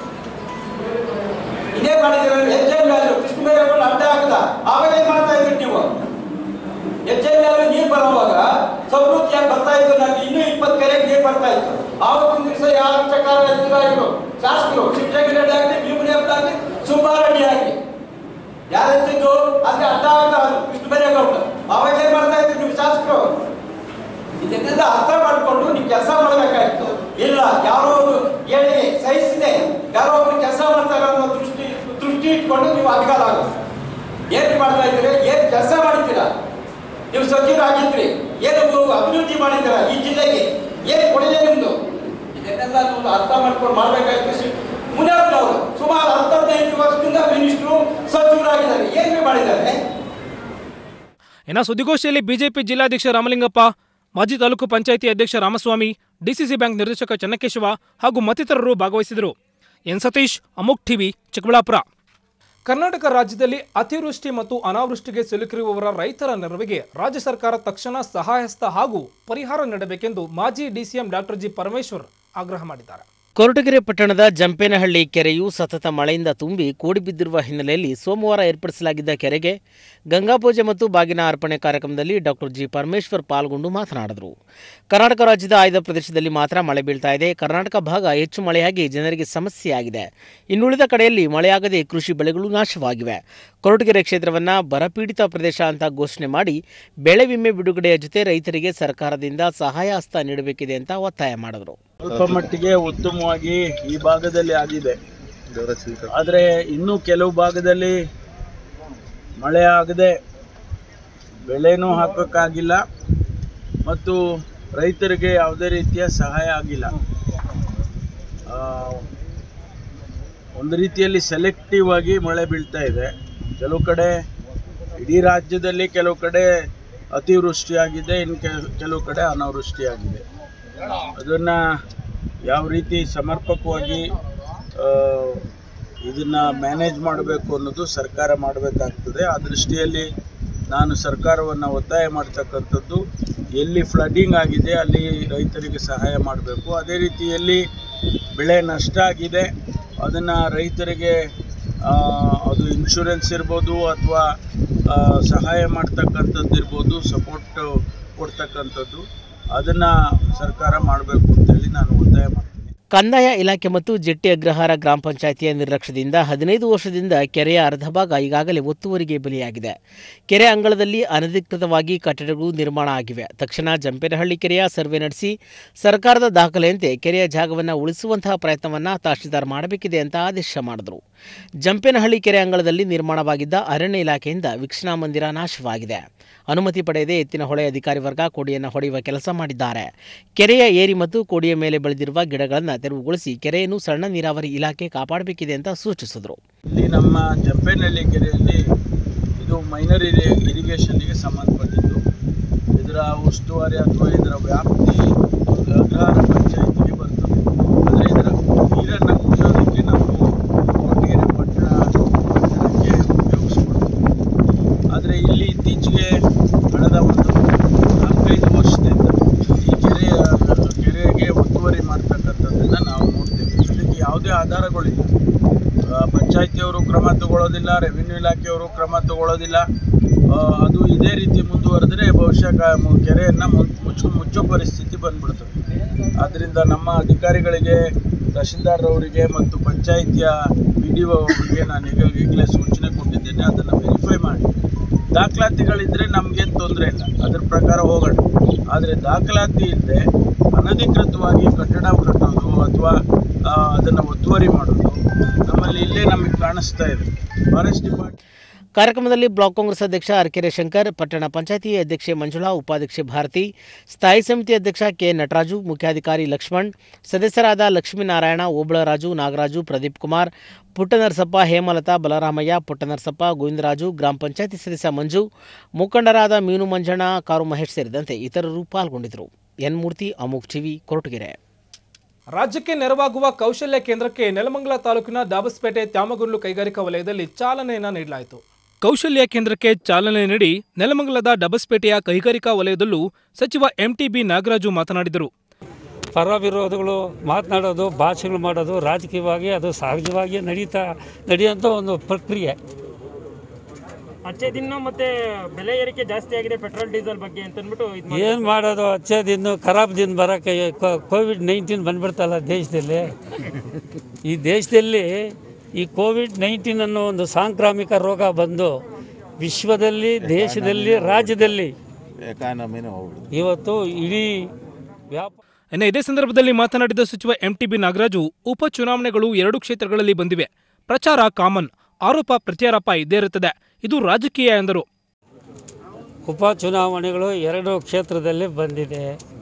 ಇದೇ ಮಾಡಿದ್ರೆ H L value Krishna Byregowda ಅಡ್ಡ ಹಾಕದ ಆವಾಗ ಏನ್ ಮಾಡ್ತಾ ಇದ್ರಿ ನೀವು ಎಚ್ ಎಲ್ ವ್ಯಾಲ್ಯೂ ನೀರ್ ಬರುವಾಗ ಸಮೃದ್ಧಿಯಾಗಿ ಬರ್ತಾ ಇತ್ತು ನಮ್ಗೆ ಇನ್ನೂ ಇಪ್ಪತ್ತು ಕೆರೆಗೆ ನೀರ್ ಬರ್ತಾ ಇತ್ತು ಆವತ್ತಿನ ದಿವಸ ಯಾರು ಪ್ರಕಾರ ಇದ್ರು ಶಾಸಕರು ಶಿಕ್ಷಕರ ರೆಡ್ಡಿ ಆಗಲಿ ಭೀಮನಿ ಆಗಲಿ ಸುಬ್ಬಾರೆಡ್ಡಿ ಆಗಲಿ ಯಾರು ಎತ್ತಿದ್ದು ಅಂದ್ರೆ ಅಡ್ಡ ಆಗ ಕೃಷ್ಣ ಬೈರೇಗೌಡ ಅವಾಗ ಏನ್ ಮಾಡ್ತಾ ಇದ್ರು ನೀವು ಶಾಸಕರು ಇದನ್ನೆಲ್ಲ ಅರ್ಥ ಮಾಡ್ಕೊಂಡು ನೀವು ಕೆಲಸ ಮಾಡಬೇಕಾಗಿತ್ತು ಇಲ್ಲ ಯಾರೋ ಒಂದು ಹೇಳಿ ಸಹಿಸಿದೆ ಯಾರೋ ಒಬ್ರು ಕೆಲಸ ಮಾಡ್ತಾರೆ ಅನ್ನೋ ದೃಷ್ಟಿ ದೃಷ್ಟಿ ಇಟ್ಕೊಂಡು ನೀವು ಅಧಿಕಾರ ಆಗೋದು ಏನ್ ಮಾಡ್ತಾ ಇದ್ದೀರಿ ಏನ್ ಕೆಲಸ ಮಾಡಿದ್ದೀರಾ ನೀವು ಸಚಿವರಾಗಿದ್ರಿ ಏನು ಅಭಿವೃದ್ಧಿ ಮಾಡಿದ್ದೀರಾ ಈ ಜಿಲ್ಲೆಗೆ ಏನ್ ಕೊಡುಗೆ ನಿಮ್ದು ಇದನ್ನೆಲ್ಲ ನೀವು ಅರ್ಥ ಮಾಡ್ಕೊಂಡು ಮಾಡ್ಬೇಕಾಗಿತ್ತು ಮುನಿಯಪ್ಪನವರು ಸುಮಾರು ಹತ್ತದೈದು ವರ್ಷದಿಂದ ಮಿನಿಸ್ಟ್ರು ಸಚಿವರಾಗಿದ್ದಾರೆ ಏನ್ ಮಾಡಿದ್ದಾರೆ ಇನ್ನು ಸುದ್ದಿಗೋಷ್ಠಿಯಲ್ಲಿ ಬಿಜೆಪಿ ಜಿಲ್ಲಾಧ್ಯಕ್ಷ ರಾಮಲಿಂಗಪ್ಪ ಮಾಜಿ ತಾಲೂಕು ಪಂಚಾಯಿತಿ ಅಧ್ಯಕ್ಷ ರಾಮಸ್ವಾಮಿ ಡಿಸಿಸಿ ಬ್ಯಾಂಕ್ ನಿರ್ದೇಶಕ ಚನ್ನಕೇಶವ ಹಾಗೂ ಮತ್ತಿತರರು ಭಾಗವಹಿಸಿದರು ಎನ್ ಸತೀಶ್ ಅಮುಕ್ ಟಿವಿ ಚಿಕ್ಕಬಳ್ಳಾಪುರ ಕರ್ನಾಟಕ ರಾಜ್ಯದಲ್ಲಿ ಅತಿವೃಷ್ಟಿ ಮತ್ತು ಅನಾವೃಷ್ಟಿಗೆ ಸಿಲುಕಿರುವವರ ರೈತರ ನೆರವಿಗೆ ರಾಜ್ಯ ಸರ್ಕಾರ ತಕ್ಷಣ ಸಹಾಯಹಸ್ತ ಹಾಗೂ ಪರಿಹಾರ ನೀಡಬೇಕೆಂದು ಮಾಜಿ ಡಿಸಿಎಂ ಡಾಕ್ಟರ್ ಜಿ ಪರಮೇಶ್ವರ್ ಆಗ್ರಹ ಮಾಡಿದ್ದಾರೆ ಕೊರಟಗೆರೆ ಪಟ್ಟಣದ ಜಂಪೇನಹಳ್ಳಿ ಕೆರೆಯು ಸತತ ಮಳೆಯಿಂದ ತುಂಬಿ ಕೂಡಿ ಬಿದ್ದಿರುವ ಹಿನ್ನೆಲೆಯಲ್ಲಿ ಸೋಮವಾರ ಏರ್ಪಡಿಸಲಾಗಿದ್ದ ಕೆರೆಗೆ ಗಂಗಾಪೂಜೆ ಮತ್ತು ಬಾಗಿನ ಅರ್ಪಣೆ ಕಾರ್ಯಕ್ರಮದಲ್ಲಿ ಡಾಕ್ಟರ್ ಜಿ ಪರಮೇಶ್ವರ್ ಪಾಲ್ಗೊಂಡು ಮಾತನಾಡಿದರು ಕರ್ನಾಟಕ ರಾಜ್ಯದ ಆಯ್ದ ಪ್ರದೇಶದಲ್ಲಿ ಮಾತ್ರ ಮಳೆ ಬೀಳ್ತಾ ಇದೆ ಕರ್ನಾಟಕ ಭಾಗ ಹೆಚ್ಚು ಮಳೆಯಾಗಿ ಜನರಿಗೆ ಸಮಸ್ಯೆಯಾಗಿದೆ ಇನ್ನುಳಿದ ಕಡೆಯಲ್ಲಿ ಮಳೆಯಾಗದೆ ಕೃಷಿ ಬೆಳೆಗಳು ನಾಶವಾಗಿವೆ ಕೊರಟಗೆರೆ ಕ್ಷೇತ್ರವನ್ನು ಬರಪೀಡಿತ ಪ್ರದೇಶ ಅಂತ ಘೋಷಣೆ ಮಾಡಿ ಬೆಳೆ ವಿಮೆ ಬಿಡುಗಡೆಯ ಜೊತೆ ರೈತರಿಗೆ ಸರ್ಕಾರದಿಂದ ಸಹಾಯ ಹಸ್ತ ನೀಡಬೇಕಿದೆ ಅಂತ ಒತ್ತಾಯ ಮಾಡಿದರು ಸ್ವಲ್ಪ ಮಟ್ಟಿಗೆ ಉತ್ತಮವಾಗಿ ಈ ಭಾಗದಲ್ಲಿ ಆಗಿದೆ ಆದರೆ ಇನ್ನೂ ಕೆಲವು ಭಾಗದಲ್ಲಿ ಮಳೆ ಆಗದೆ ಬೆಳೆನೂ ಹಾಕೋಕ್ಕಾಗಿಲ್ಲ ಮತ್ತು ರೈತರಿಗೆ ಯಾವುದೇ ರೀತಿಯ ಸಹಾಯ ಆಗಿಲ್ಲ ಆ, ಒಂದು ರೀತಿಯಲ್ಲಿ ಸೆಲೆಕ್ಟಿವ್ ಆಗಿ ಮಳೆ ಬೀಳ್ತಾ ಇದೆ ಕೆಲವು ಕಡೆ ಇಡೀ ರಾಜ್ಯದಲ್ಲಿ ಕೆಲವು ಕಡೆ ಅತಿವೃಷ್ಟಿಯಾಗಿದೆ ಇನ್ನು ಕೆಲ- ಕೆಲವು ಕಡೆ ಅನಾವೃಷ್ಟಿಯಾಗಿದೆ ಅದನ್ನು ಯಾವ ರೀತಿ ಸಮರ್ಪಕವಾಗಿ ಇದನ್ನು ಮ್ಯಾನೇಜ್ ಮಾಡಬೇಕು ಅನ್ನೋದು ಸರ್ಕಾರ ಮಾಡಬೇಕಾಗ್ತದೆ ಆ ದೃಷ್ಟಿಯಲ್ಲಿ ನಾನು ಸರ್ಕಾರವನ್ನು ಒತ್ತಾಯ ಮಾಡ್ತಕ್ಕಂಥದ್ದು ಎಲ್ಲಿ ಫ್ಲಡ್ಡಿಂಗ್ ಆಗಿದೆ ಅಲ್ಲಿ ರೈತರಿಗೆ ಸಹಾಯ ಮಾಡಬೇಕು ಅದೇ ರೀತಿ ಎಲ್ಲಿ ಬೆಳೆ ನಷ್ಟ ಆಗಿದೆ ಅದನ್ನು ರೈತರಿಗೆ ಆ, ಅದು ಇನ್ಶೂರೆನ್ಸ್ ಇರ್ಬೋದು ಅಥವಾ ಸಹಾಯ ಮಾಡ್ತಕ್ಕಂಥದ್ದು ಇರ್ಬೋದು ಸಪೋರ್ಟ್ ಕೊಡ್ತಕ್ಕಂಥದ್ದು ಅದನ್ನು ಸರ್ಕಾರ ಮಾಡಬೇಕು ಅಂತೇಳಿ ನಾನು ಒತ್ತಾಯ ಮಾಡ್ತೀನಿ ಕಂದಾಯ ಇಲಾಖೆ ಮತ್ತು ಜೆಟ್ಟಿ ಅಗ್ರಹಾರ ಗ್ರಾಮ ಪಂಚಾಯಿತಿಯ ನಿರ್ಲಕ್ಷ್ಯದಿಂದ ಹದಿನೈದು ವರ್ಷದಿಂದ ಕೆರೆಯ ಅರ್ಧ ಭಾಗ ಈಗಾಗಲೇ ಒತ್ತುವರಿಗೆ ಬಲಿಯಾಗಿದೆ ಕೆರೆ ಅಂಗಳದಲ್ಲಿ ಅನಧಿಕೃತವಾಗಿ ಕಟ್ಟಡಗಳು ನಿರ್ಮಾಣ ಆಗಿವೆ ತಕ್ಷಣ ಜಂಪೇನಹಳ್ಳಿ ಕೆರೆಯ ಸರ್ವೆ ನಡೆಸಿ ಸರ್ಕಾರದ ದಾಖಲೆಯಂತೆ ಕೆರೆಯ ಜಾಗವನ್ನು ಉಳಿಸುವಂತಹ ಪ್ರಯತ್ನವನ್ನು ತಹಶೀಲ್ದಾರ್ ಮಾಡಬೇಕಿದೆ ಅಂತ ಆದೇಶ ಮಾಡಿದರು ಜಂಪೇನಹಳ್ಳಿ ಕೆರೆ ಅಂಗಳದಲ್ಲಿ ನಿರ್ಮಾಣವಾಗಿದ್ದ ಅರಣ್ಯ ಇಲಾಖೆಯಿಂದ ವೀಕ್ಷಣಾ ಮಂದಿರ ನಾಶವಾಗಿದೆ ಅನುಮತಿ ಪಡೆಯದೆ ಎತ್ತಿನ ಹೊಳೆ ಅಧಿಕಾರಿ ವರ್ಗ ಕೋಡಿಯನ್ನು ಹೊಡೆಯುವ ಕೆಲಸ ಮಾಡಿದ್ದಾರೆ ಕೆರೆಯ ಏರಿ ಮತ್ತು ಕೋಡಿಯ ಮೇಲೆ ಬೆಳೆದಿರುವ ಗಿಡಗಳನ್ನು ತೆರವುಗೊಳಿಸಿ ಕೆರೆಯನ್ನು ಸಣ್ಣ ನೀರಾವರಿ ಇಲಾಖೆ ಕಾಪಾಡಬೇಕಿದೆ ಅಂತ ಸೂಚಿಸಿದರು ಇಲ್ಲಿ ನಮ್ಮ ಜಂಪೇನಹಳ್ಳಿ ಕೆರೆಯಲ್ಲಿ ಇದು ಮೈನರ್ ಇರಿ ಇರಿಗೇಷನ್ಗೆ ಸಂಬಂಧಪಟ್ಟಿದ್ದು ಇದರ ಉಸ್ತುವಾರಿ ಅಥವಾ ಇದರ ವ್ಯಾಪ್ತಿ ಅಗ್ರಹಾರ ಪಂಚಾಯತಿಗೆ ಬರ್ತದೆ ಆದರೆ ಇದರ ನೀರನ್ನು ಕುಡಿಯೋದಕ್ಕೆ ನಾವು ಕೊರಟಗೆರೆ ಪಟ್ಟಣ ಪಟ್ಟಣಕ್ಕೆ ಉಪಯೋಗಿಸ್ಕೊಳ್ತೀವಿ ಆಧಾರಗಳಿಲ್ಲ ಆ, ಪಂಚಾಯ್ತಿಯವರು ಕ್ರಮ ತಗೊಳ್ಳೋದಿಲ್ಲ ರೆವಿನ್ಯೂ ಇಲಾಖೆಯವರು ಕ್ರಮ ತಗೊಳ್ಳೋದಿಲ್ಲ ಆ, ಅದು ಇದೇ ರೀತಿ ಮುಂದುವರೆದ್ರೆ ಬಹುಶಃ ಕ- ಮು- ಕೆರೆಯನ್ನು ಮುಚ್ಚು ಮುಚ್ಚೋ ಪರಿಸ್ಥಿತಿ ಬಂದ್ಬಿಡ್ತದೆ ಆದ್ದರಿಂದ ನಮ್ಮ ಅಧಿಕಾರಿಗಳಿಗೆ ತಹಶೀಲ್ದಾರ್ ಅವರಿಗೆ ಮತ್ತು ಪಂಚಾಯಿತಿಯ ಪಿ ಡಿ ಒ ಅವರಿಗೆ ನಾನು ಈಗ ಈಗಲೇ ಸೂಚನೆ ಕೊಟ್ಟಿದ್ದೇನೆ ಅದನ್ನು ವೆರಿಫೈ ಮಾಡಿ ದಾಖಲಾತಿಗಳಿದ್ದರೆ ನಮಗೇನು ತೊಂದರೆ ಇಲ್ಲ ಅದ್ರ ಪ್ರಕಾರ ಹೋಗೋಣ ಆದರೆ ದಾಖಲಾತಿ ಇಲ್ಲದೆ ಅನಧಿಕೃತವಾಗಿ ಕಟ್ಟಡ ಕಟ್ಟೋದು ಅಥವಾ ಅದನ್ನು ಒತ್ತುವರಿ ಮಾಡೋದು ನಮ್ಮಲ್ಲಿ ಇಲ್ಲೇ ನಮಗೆ ಕಾಣಿಸ್ತಾ ಇದೆ ಫಾರೆಸ್ಟ್ ಡಿಪಾರ್ಟ್ಮೆಂಟ್ ಕಾರ್ಯಕ್ರಮದಲ್ಲಿ ಬ್ಲಾಕ್ ಕಾಂಗ್ರೆಸ್ ಅಧ್ಯಕ್ಷ ಅರ್ಕೆರೆ ಶಂಕರ್ ಪಟ್ಟಣ ಪಂಚಾಯತಿ ಅಧ್ಯಕ್ಷೆ ಮಂಜುಳಾ ಉಪಾಧ್ಯಕ್ಷೆ ಭಾರತಿ ಸ್ಥಾಯಿ ಸಮಿತಿ ಅಧ್ಯಕ್ಷ ಕೆ ನಟರಾಜು ಮುಖ್ಯಾಧಿಕಾರಿ ಲಕ್ಷ್ಮಣ್ ಸದಸ್ಯರಾದ ಲಕ್ಷ್ಮೀನಾರಾಯಣ ಓಬಳರಾಜು ನಾಗರಾಜು ಪ್ರದೀಪ್ ಕುಮಾರ್ ಪುಟ್ಟನರಸಪ್ಪ ಹೇಮಲತಾ ಬಲರಾಮಯ್ಯ ಪುಟ್ಟನರಸಪ್ಪ ಗೋವಿಂದರಾಜು ಗ್ರಾಮ ಪಂಚಾಯತಿ ಸದಸ್ಯ ಮಂಜು ಮುಖಂಡರಾದ ಮೀನು ಮಂಜಣ್ಣ ಕಾರು ಮಹೇಶ್ ಸೇರಿದಂತೆ ಇತರರು ಪಾಲ್ಗೊಂಡಿದ್ದರು ಎನ್ ಮೂರ್ತಿ ಅಮುಕ್ ಟಿವಿ ಕೊರಟಗೆರೆ ರಾಜ್ಯಕ್ಕೆ ನೆರವಾಗುವ ಕೌಶಲ್ಯ ಕೇಂದ್ರಕ್ಕೆ ನೆಲಮಂಗಲ ತಾಲೂಕಿನ ದಾಬಸ್ಪೇಟೆ ತ್ಯಾಮಗುಂಡ್ಲು ಕೈಗಾರಿಕಾ ವಲಯದಲ್ಲಿ ಚಾಲನೆಯನ್ನು ನೀಡಲಾಯಿತು ಕೌಶಲ್ಯ ಕೇಂದ್ರಕ್ಕೆ ಚಾಲನೆ ನೀಡಿ ನೆಲಮಂಗಲದ ಡಬಸ್ಪೇಟೆಯ ಕೈಗಾರಿಕಾ ವಲಯದಲ್ಲೂ ಸಚಿವ ಎಂಟಿಬಿ ನಾಗರಾಜು ಮಾತನಾಡಿದರು ಪರ ವಿರೋಧಗಳು ಮಾತನಾಡೋದು ಭಾಷೆಗಳು ಮಾಡೋದು ರಾಜಕೀಯವಾಗಿ ಅದು ಸಹಜವಾಗಿ ನಡೀತಾ ನಡೆಯುವಂಥ ಒಂದು ಪ್ರಕ್ರಿಯೆ ಅಚ್ಚೆ ದಿನ ಮತ್ತೆ ಬೆಲೆ ಏರಿಕೆ ಜಾಸ್ತಿ ಆಗಿದೆ ಪೆಟ್ರೋಲ್ ಡೀಸೆಲ್ ಬಗ್ಗೆ ಅಂತ ಅಂದ್ಬಿಟ್ಟು ಇದ್ ಮಾಡ್ತಾರೆ. ಏನು ಮಾಡೋದು ಅಚ್ಚೇ ದಿನ ಖರಾಬ್ ದಿನ ಬರೋಕ್ಕೆ ಕೋವಿಡ್ ನೈನ್ಟೀನ್ ಬಂದ್ಬಿಡ್ತಲ್ಲ ದೇಶದಲ್ಲಿ ಈ ದೇಶದಲ್ಲಿ ಈ ಕೋವಿಡ್ ನೈನ್ಟೀನ್ ಅನ್ನೋ ಒಂದು ಸಾಂಕ್ರಾಮಿಕ ರೋಗ ಬಂದು ವಿಶ್ವದಲ್ಲಿ ದೇಶದಲ್ಲಿ ರಾಜ್ಯದಲ್ಲಿ ಇವತ್ತು ಇಡೀ ವ್ಯಾಪಾರ ಇನ್ನು ಇದೇ ಸಂದರ್ಭದಲ್ಲಿ ಮಾತನಾಡಿದ ಸಚಿವ ಎಂಟಿಬಿ ನಾಗರಾಜು ಉಪಚುನಾವಣೆಗಳು ಎರಡು ಕ್ಷೇತ್ರಗಳಲ್ಲಿ ಬಂದಿವೆ ಪ್ರಚಾರ ಕಾಮನ್ ಆರೋಪ ಪ್ರತ್ಯಾರೋಪ ಇದ್ದೇ ಇರುತ್ತದೆ ಇದು ರಾಜಕೀಯ ಎಂದರು ಉಪಚುನಾವಣೆಗಳು ಎರಡು ಕ್ಷೇತ್ರದಲ್ಲಿ ಬಂದಿದೆ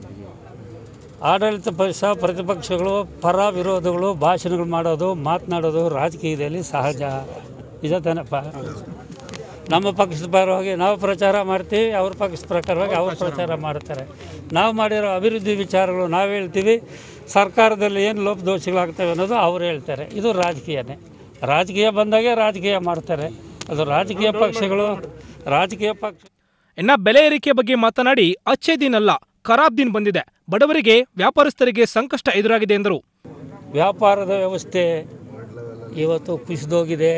ಆಡಳಿತ ಪಕ್ಷ ಪ್ರತಿಪಕ್ಷಗಳು ಪರ ವಿರೋಧಗಳು ಭಾಷಣಗಳು ಮಾಡೋದು ಮಾತನಾಡೋದು ರಾಜಕೀಯದಲ್ಲಿ ಸಹಜ ನಿಜ ತಾನಪ್ಪ ನಮ್ಮ ಪಕ್ಷದ ಪರವಾಗಿ ನಾವು ಪ್ರಚಾರ ಮಾಡ್ತೀವಿ ಅವ್ರ ಪಕ್ಷದ ಪ್ರಕಾರವಾಗಿ ಅವ್ರು ಪ್ರಚಾರ ಮಾಡ್ತಾರೆ ನಾವು ಮಾಡಿರೋ ಅಭಿವೃದ್ಧಿ ವಿಚಾರಗಳು ನಾವು ಹೇಳ್ತೀವಿ ಸರ್ಕಾರದಲ್ಲಿ ಏನು ಲೋಪದೋಷಗಳಾಗ್ತವೆ ಅನ್ನೋದು ಅವ್ರು ಹೇಳ್ತಾರೆ ಇದು ರಾಜಕೀಯನೇ ರಾಜಕೀಯ ಬಂದಾಗೆ ರಾಜಕೀಯ ಮಾಡ್ತಾರೆ ಅದು ರಾಜಕೀಯ ಪಕ್ಷಗಳು ರಾಜಕೀಯ ಪಕ್ಷ ಇನ್ನ ಬೆಲೆ ಏರಿಕೆ ಬಗ್ಗೆ ಮಾತನಾಡಿ ಅಚ್ಚೇ ದಿನ್ ಅಲ್ಲ ಖರಾಬ್ ದಿನ್ ಬಂದಿದೆ ಬಡವರಿಗೆ ವ್ಯಾಪಾರಸ್ಥರಿಗೆ ಸಂಕಷ್ಟ ಎದುರಾಗಿದೆ ಎಂದರು ವ್ಯಾಪಾರದ ವ್ಯವಸ್ಥೆ ಇವತ್ತು ಕುಸಿದೋಗಿದೆ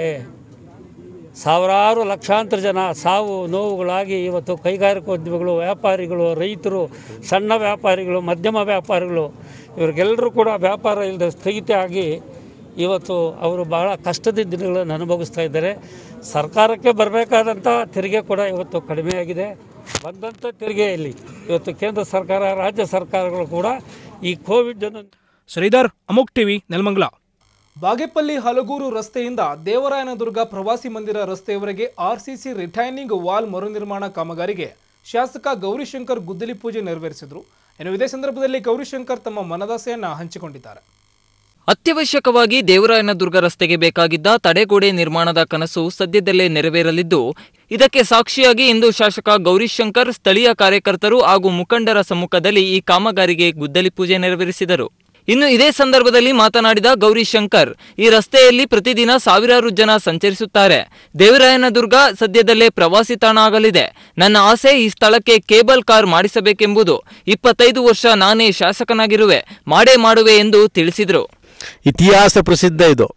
ಸಾವಿರಾರು ಲಕ್ಷಾಂತರ ಜನ ಸಾವು ನೋವುಗಳಾಗಿ ಇವತ್ತು ಕೈಗಾರಿಕೋದ್ಯಮಿಗಳು ವ್ಯಾಪಾರಿಗಳು ರೈತರು ಸಣ್ಣ ವ್ಯಾಪಾರಿಗಳು ಮಧ್ಯಮ ವ್ಯಾಪಾರಿಗಳು ಇವ್ರಿಗೆಲ್ಲರೂ ಕೂಡ ವ್ಯಾಪಾರ ಇಲ್ಲದೆ ಸ್ಥಗಿತ ಆಗಿ ಇವತ್ತು ಅವರು ಬಹಳ ಕಷ್ಟದ ದಿನಗಳನ್ನು ಅನುಭವಿಸ್ತಾ ಇದ್ದಾರೆ ಸರ್ಕಾರಕ್ಕೆ ಬರಬೇಕಾದಂಥ ತೆರಿಗೆ ಕೂಡ ಇವತ್ತು ಕಡಿಮೆಯಾಗಿದೆ ಬಂದಂಥ ತೆರಿಗೆಯಲ್ಲಿ ಇವತ್ತು ಕೇಂದ್ರ ಸರ್ಕಾರ ರಾಜ್ಯ ಸರ್ಕಾರಗಳು ಕೂಡ ಈ ಕೋವಿಡ್ ಅನ್ನು ಶ್ರೀಧರ್ ಅಮುಕ್ ಟಿವಿ ನೆಲಮಂಗಲ ಬಾಗೇಪಲ್ಲಿ ಹಲಗೂರು ರಸ್ತೆಯಿಂದ ದೇವರಾಯನದುರ್ಗ ಪ್ರವಾಸಿ ಮಂದಿರ ರಸ್ತೆಯವರೆಗೆ ಆರ್ಸಿಸಿ ರಿಟೈನಿಂಗ್ ವಾಲ್ ಮರುನಿರ್ಮಾಣ ಕಾಮಗಾರಿಗೆ ಶಾಸಕ ಗೌರಿಶಂಕರ್ ಗುದ್ದಲಿ ಪೂಜೆ ನೆರವೇರಿಸಿದರು ಇನ್ನು ಇದೇ ಸಂದರ್ಭದಲ್ಲಿ ಗೌರಿಶಂಕರ್ ತಮ್ಮ ಮನದಾಸೆಯನ್ನ ಹಂಚಿಕೊಂಡಿದ್ದಾರೆ ಅತ್ಯವಶ್ಯಕವಾಗಿ ದೇವರಾಯನದುರ್ಗ ರಸ್ತೆಗೆ ಬೇಕಾಗಿದ್ದ ತಡೆಗೋಡೆ ನಿರ್ಮಾಣದ ಕನಸು ಸದ್ಯದಲ್ಲೇ ನೆರವೇರಲಿದ್ದು ಇದಕ್ಕೆ ಸಾಕ್ಷಿಯಾಗಿ ಇಂದು ಶಾಸಕ ಗೌರೀಶ್ ಶಂಕರ್ ಸ್ಥಳೀಯ ಕಾರ್ಯಕರ್ತರು ಹಾಗೂ ಮುಖಂಡರ ಸಮ್ಮುಖದಲ್ಲಿ ಈ ಕಾಮಗಾರಿಗೆ ಗುದ್ದಲಿ ಪೂಜೆ ನೆರವೇರಿಸಿದರು ಇನ್ನು ಇದೇ ಸಂದರ್ಭದಲ್ಲಿ ಮಾತನಾಡಿದ ಗೌರೀಶ್ ಶಂಕರ್ ಈ ರಸ್ತೆಯಲ್ಲಿ ಪ್ರತಿದಿನ ಸಾವಿರಾರು ಜನ ಸಂಚರಿಸುತ್ತಾರೆ ದೇವರಾಯನದುರ್ಗ ಸದ್ಯದಲ್ಲೇ ಪ್ರವಾಸಿ ತಾಣ ಆಗಲಿದೆ ನನ್ನ ಆಸೆ ಈ ಸ್ಥಳಕ್ಕೆ ಕೇಬಲ್ ಕಾರ್ ಮಾಡಿಸಬೇಕೆಂಬುದು ಇಪ್ಪತ್ತೈದು ವರ್ಷ ನಾನೇ ಶಾಸಕನಾಗಿರುವೆ ಮಾಡೇ ಮಾಡುವೆ ಎಂದು ತಿಳಿಸಿದರು ಇತಿಹಾಸ ಪ್ರಸಿದ್ಧ ಇದು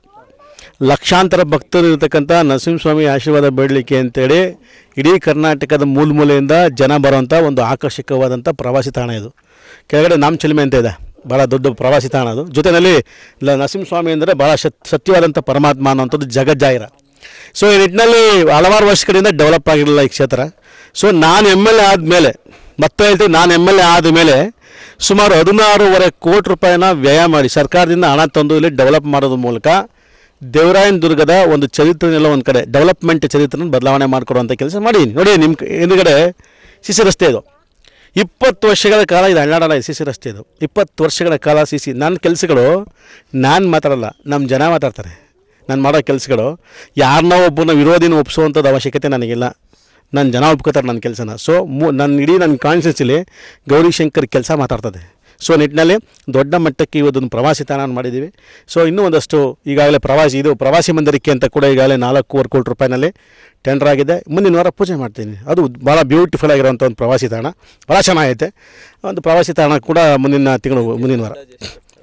ಲಕ್ಷಾಂತರ ಭಕ್ತರು ಇರತಕ್ಕಂಥ ನರಸಿಂಹಸ್ವಾಮಿ ಆಶೀರ್ವಾದ ಬೇಡಲಿಕ್ಕೆ ಅಂತೇಳಿ ಇಡೀ ಕರ್ನಾಟಕದ ಮೂಲ ಮೂಲೆಯಿಂದ ಜನ ಬರುವಂಥ ಒಂದು ಆಕರ್ಷಕವಾದಂಥ ಪ್ರವಾಸಿ ತಾಣ ಇದು ಕೆಳಗಡೆ ನಾಮಚಿಲ್ಮೆ ಅಂತ ಇದೆ ಭಾಳ ದೊಡ್ಡ ಪ್ರವಾಸಿ ತಾಣ ಅದು ಜೊತೆಯಲ್ಲಿ ಲ ನರಸಿಂಹಸ್ವಾಮಿ ಅಂದರೆ ಭಾಳ ಸತ್ ಸತ್ಯವಾದಂಥ ಪರಮಾತ್ಮ ಅನ್ನೋಂಥದ್ದು ಜಗಜ್ಜಾಹಿರ ಸೊ ಈ ನಿಟ್ಟಿನಲ್ಲಿ ಹಲವಾರು ವರ್ಷಗಳಿಂದ ಡೆವಲಪ್ ಆಗಿರಲಿಲ್ಲ ಈ ಕ್ಷೇತ್ರ ಸೊ ನಾನು ಎಮ್ ಎಲ್ ಎ ಆದಮೇಲೆ ಮತ್ತೆ ಹೇಳ್ತೀವಿ ನಾನು ಎಮ್ ಎಲ್ ಎ ಆದಮೇಲೆ ಸುಮಾರು ಹದಿನಾರೂವರೆ ಕೋಟಿ ರೂಪಾಯಿನ ವ್ಯಯ ಮಾಡಿ ಸರ್ಕಾರದಿಂದ ಹಣ ತಂದು ಇಲ್ಲಿ ಡೆವಲಪ್ ಮಾಡೋದ್ರ ಮೂಲಕ ದೇವರಾಯನ ದುರ್ಗದ ಒಂದು ಚರಿತ್ರೆನೆಲ್ಲ ಒಂದು ಕಡೆ ಡೆವಲಪ್ಮೆಂಟ್ ಚರಿತ್ರೆನ ಬದಲಾವಣೆ ಮಾಡಿಕೊಡುವಂಥ ಕೆಲಸ ಮಾಡಿದ್ದೀನಿ ನೋಡಿ ನಿಮ್ಮ ಕ- ಹಿಂದ್ಗಡೆ ಸಿ ಸಿ ರಸ್ತೆ ಇದು ಇಪ್ಪತ್ತು ವರ್ಷಗಳ ಕಾಲ ಇದು ಹಳ್ಳಾಡಲ್ಲ ಸಿ ಸಿ ರಸ್ತೆ ಇದು ಇಪ್ಪತ್ತು ವರ್ಷಗಳ ಕಾಲ ಸಿ ಸಿ ನನ್ನ ಕೆಲಸಗಳು ನಾನು ಮಾತಾಡಲ್ಲ ನಮ್ಮ ಜನ ಮಾತಾಡ್ತಾರೆ ನಾನು ಮಾಡೋ ಕೆಲಸಗಳು ಯಾರನ್ನ ಒಬ್ಬನ ವಿರೋಧಿನ ಒಪ್ಪಿಸುವಂಥದ್ದು ಅವಶ್ಯಕತೆ ನನಗಿಲ್ಲ ನನ್ನ ಜನ ಒಪ್ಕೋತಾರೆ ನನ್ನ ಕೆಲಸನ ಸೊ ಮು ನನ್ನ ಇಡೀ ನನ್ನ ಕಾನ್ಸ್ಟಿಟ್ಯೂನ್ಸಿಲಿ ಗೌರಿಶಂಕರ್ ಕೆಲಸ ಮಾತಾಡ್ತದೆ ಸೊ ನಿಟ್ಟಿನಲ್ಲಿ ದೊಡ್ಡ ಮಟ್ಟಕ್ಕೆ ಇವತ್ತೊಂದು ಪ್ರವಾಸಿ ತಾಣ ಮಾಡಿದ್ದೀವಿ ಸೊ ಇನ್ನೂ ಒಂದಷ್ಟು ಈಗಾಗಲೇ ಪ್ರವಾಸಿ ಇದು ಪ್ರವಾಸಿ ಮಂದಿರಕ್ಕೆ ಅಂತ ಕೂಡ ಈಗಾಗಲೇ ನಾಲ್ಕೂವರೆ ಕೋಟಿ ರೂಪಾಯಿನಲ್ಲಿ ಟೆಂಡರ್ ಆಗಿದೆ ಮುಂದಿನ ವಾರ ಪೂಜೆ ಮಾಡ್ತೀನಿ ಅದು ಭಾಳ ಬ್ಯೂಟಿಫುಲ್ ಆಗಿರೋಂಥ ಒಂದು ಪ್ರವಾಸಿ ತಾಣ ಭಾಳ ಚೆನ್ನಾಗೈತೆ ಒಂದು ಪ್ರವಾಸಿ ತಾಣ ಕೂಡ ಮುಂದಿನ ತಿಂಗಳು ಮುಂದಿನ ವಾರ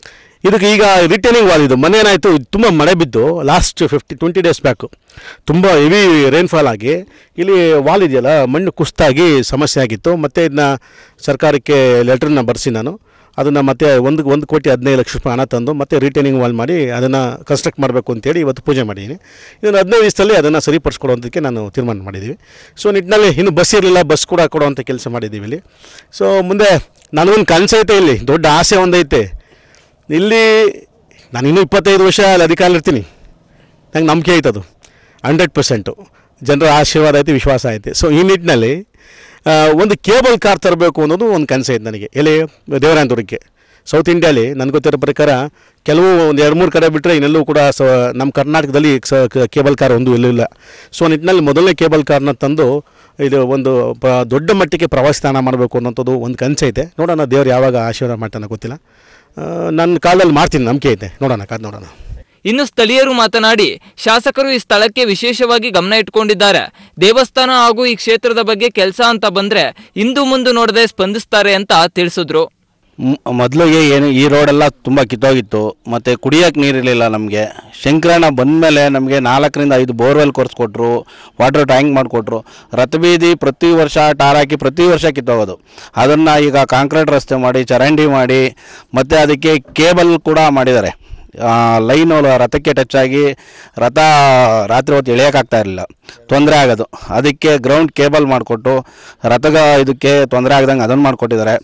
ಇದಕ್ಕೆ ಈಗ ರಿಟೇನಿಂಗ್ ವಾಲ್ ಇದು ಮೊನ್ನೆ ಏನಾಯಿತು ತುಂಬ ಮಳೆ ಬಿದ್ದು last fifty twenty days back ತುಂಬ ಹೆವಿ ರೈನ್ಫಾಲ್ ಆಗಿ ಇಲ್ಲಿ ವಾಲ್ ಇದೆಯಲ್ಲ ಮಣ್ಣು ಕುಸ್ತಾಗಿ ಸಮಸ್ಯೆ ಆಗಿತ್ತು ಮತ್ತು ಇದನ್ನ ಸರ್ಕಾರಕ್ಕೆ ಲೆಟ್ರನ್ನ ಬರೆಸಿ ನಾನು ಅದನ್ನು ಮತ್ತೆ ಒಂದು ಒಂದು ಕೋಟಿ ಹದಿನೈದು ಲಕ್ಷ ರೂಪಾಯಿ ಹಣ ತಂದು ಮತ್ತೆ ರಿಟೇನಿಂಗ್ ವಾಲ್ ಮಾಡಿ ಅದನ್ನು ಕನ್ಸ್ಟ್ರಕ್ಟ್ ಮಾಡಬೇಕು ಅಂತೇಳಿ ಇವತ್ತು ಪೂಜೆ ಮಾಡಿದ್ದೀನಿ ಇದನ್ನು ಹದಿನೈದು ದಿವಸದಲ್ಲಿ ಅದನ್ನು ಸರಿಪಡಿಸ್ಕೊಡುವಂಥಕ್ಕೆ ನಾನು ತೀರ್ಮಾನ ಮಾಡಿದ್ದೀವಿ ಸೊ ನಿಟ್ಟಿನಲ್ಲಿ ಇನ್ನು ಬಸ್ ಇರಲಿಲ್ಲ ಬಸ್ ಕೂಡ ಕೊಡುವಂಥ ಕೆಲಸ ಮಾಡಿದ್ದೀವಿ ಇಲ್ಲಿ ಸೊ ಮುಂದೆ ನನಗೊಂದು ಕನಸೈತೆ ಇಲ್ಲಿ ದೊಡ್ಡ ಆಸೆ ಒಂದೈತೆ ಇಲ್ಲಿ ನಾನು ಇನ್ನೂ ಇಪ್ಪತ್ತೈದು ವರ್ಷ ಅಲ್ಲಿ ಅಧಿಕಾರ ಇರ್ತೀನಿ ನಂಗೆ ನಂಬಿಕೆ ಐತೆ ಅದು ಹಂಡ್ರೆಡ್ ಪರ್ಸೆಂಟು ಜನರ ಆಶೀರ್ವಾದ ಐತೆ ವಿಶ್ವಾಸ ಐತೆ ಸೊ ಈ ನಿಟ್ಟಿನಲ್ಲಿ ಆ, ಒಂದು ಕೇಬಲ್ ಕಾರ್ ತರಬೇಕು ಅನ್ನೋದು ಒಂದು ಕನಸೈತೆ ನನಗೆ ಎಲ್ಲಿ ದೇವರಾಯನದುರ್ಗಕ್ಕೆ ಸೌತ್ ಇಂಡಿಯಾಲಿ ನನಗೆ ಗೊತ್ತಿರೋ ಪ್ರಕಾರ ಕೆಲವು ಒಂದು ಎರಡು ಮೂರು ಕಡೆ ಬಿಟ್ಟರೆ ಇನ್ನೆಲ್ಲೂ ಕೂಡ ಸ ನಮ್ಮ ಕರ್ನಾಟಕದಲ್ಲಿ ಸ ಕ- ಕೇಬಲ್ ಕಾರ್ ಒಂದು ಎಲ್ಲೂ ಇಲ್ಲ ಸೊ ಆ ನಿಟ್ಟಿನಲ್ಲಿ ಮೊದಲನೇ ಕೇಬಲ್ ಕಾರ್ನ ತಂದು ಇದು ಒಂದು ಪ ದೊಡ್ಡ ಮಟ್ಟಿಗೆ ಪ್ರವಾಸಿ ತಾಣ ಮಾಡಬೇಕು ಅನ್ನೋಂಥದ್ದು ಒಂದು ಕನಸೈತೆ ನೋಡೋಣ ದೇವ್ರು ಯಾವಾಗ ಆಶೀರ್ವಾದ ಮಾಡ್ತಾನೆ ಗೊತ್ತಿಲ್ಲ ಆ, ನನ್ನ ಕಾಲದಲ್ಲಿ ಮಾಡ್ತೀನಿ ನಂಬಿಕೆ ಐತೆ ನೋಡೋಣ ಕಾದು ನೋಡೋಣ ಇನ್ನು ಸ್ಥಳೀಯರು ಮಾತನಾಡಿ ಶಾಸಕರು ಈ ಸ್ಥಳಕ್ಕೆ ವಿಶೇಷವಾಗಿ ಗಮನ ಇಟ್ಕೊಂಡಿದ್ದಾರೆ ದೇವಸ್ಥಾನ ಹಾಗೂ ಈ ಕ್ಷೇತ್ರದ ಬಗ್ಗೆ ಕೆಲಸ ಅಂತ ಬಂದ್ರೆ ಇಂದು ಮುಂದೆ ನೋಡದೆ ಸ್ಪಂದಿಸ್ತಾರೆ ಅಂತ ತಿಳಿಸಿದ್ರು ಮೊದಲಿಗೆ ಏನು ಈ ರೋಡೆಲ್ಲ ತುಂಬ ಕಿತ್ತೋಗಿತ್ತು ಮತ್ತು ಕುಡಿಯೋಕ್ಕೆ ನೀರಿರಲಿಲ್ಲ ನಮಗೆ ಶಂಕರಣ್ಣ ಬಂದಮೇಲೆ ನಮಗೆ ನಾಲ್ಕರಿಂದ ಐದು ಬೋರ್ವೆಲ್ ಕೊರೆಸ್ಕೊಟ್ರು ವಾಟರ್ ಟ್ಯಾಂಕ್ ಮಾಡಿಕೊಟ್ರು ರಥಬೀದಿ ಪ್ರತಿ ವರ್ಷ ಟಾರ್ ಹಾಕಿ ಪ್ರತಿ ವರ್ಷ ಕಿತ್ತೋಗೋದು ಅದನ್ನು ಈಗ ಕಾಂಕ್ರೀಟ್ ರಸ್ತೆ ಮಾಡಿ ಚರಂಡಿ ಮಾಡಿ ಮತ್ತು ಅದಕ್ಕೆ ಕೇಬಲ್ ಕೂಡ ಮಾಡಿದ್ದಾರೆ ಲೈನು ರಥಕ್ಕೆ ಟಚ್ ಆಗಿ ರಥ ರಾತ್ರಿ ಹೊತ್ತು ಎಳೆಯೋಕ್ಕಾಗ್ತಾ ಇರಲಿಲ್ಲ ತೊಂದರೆ ಆಗೋದು ಅದಕ್ಕೆ ಗ್ರೌಂಡ್ ಕೇಬಲ್ ಮಾಡಿಕೊಟ್ಟು ರಥಗ ಇದಕ್ಕೆ ತೊಂದರೆ ಆಗದಂಗೆ ಅದನ್ನು ಮಾಡಿಕೊಟ್ಟಿದ್ದಾರೆ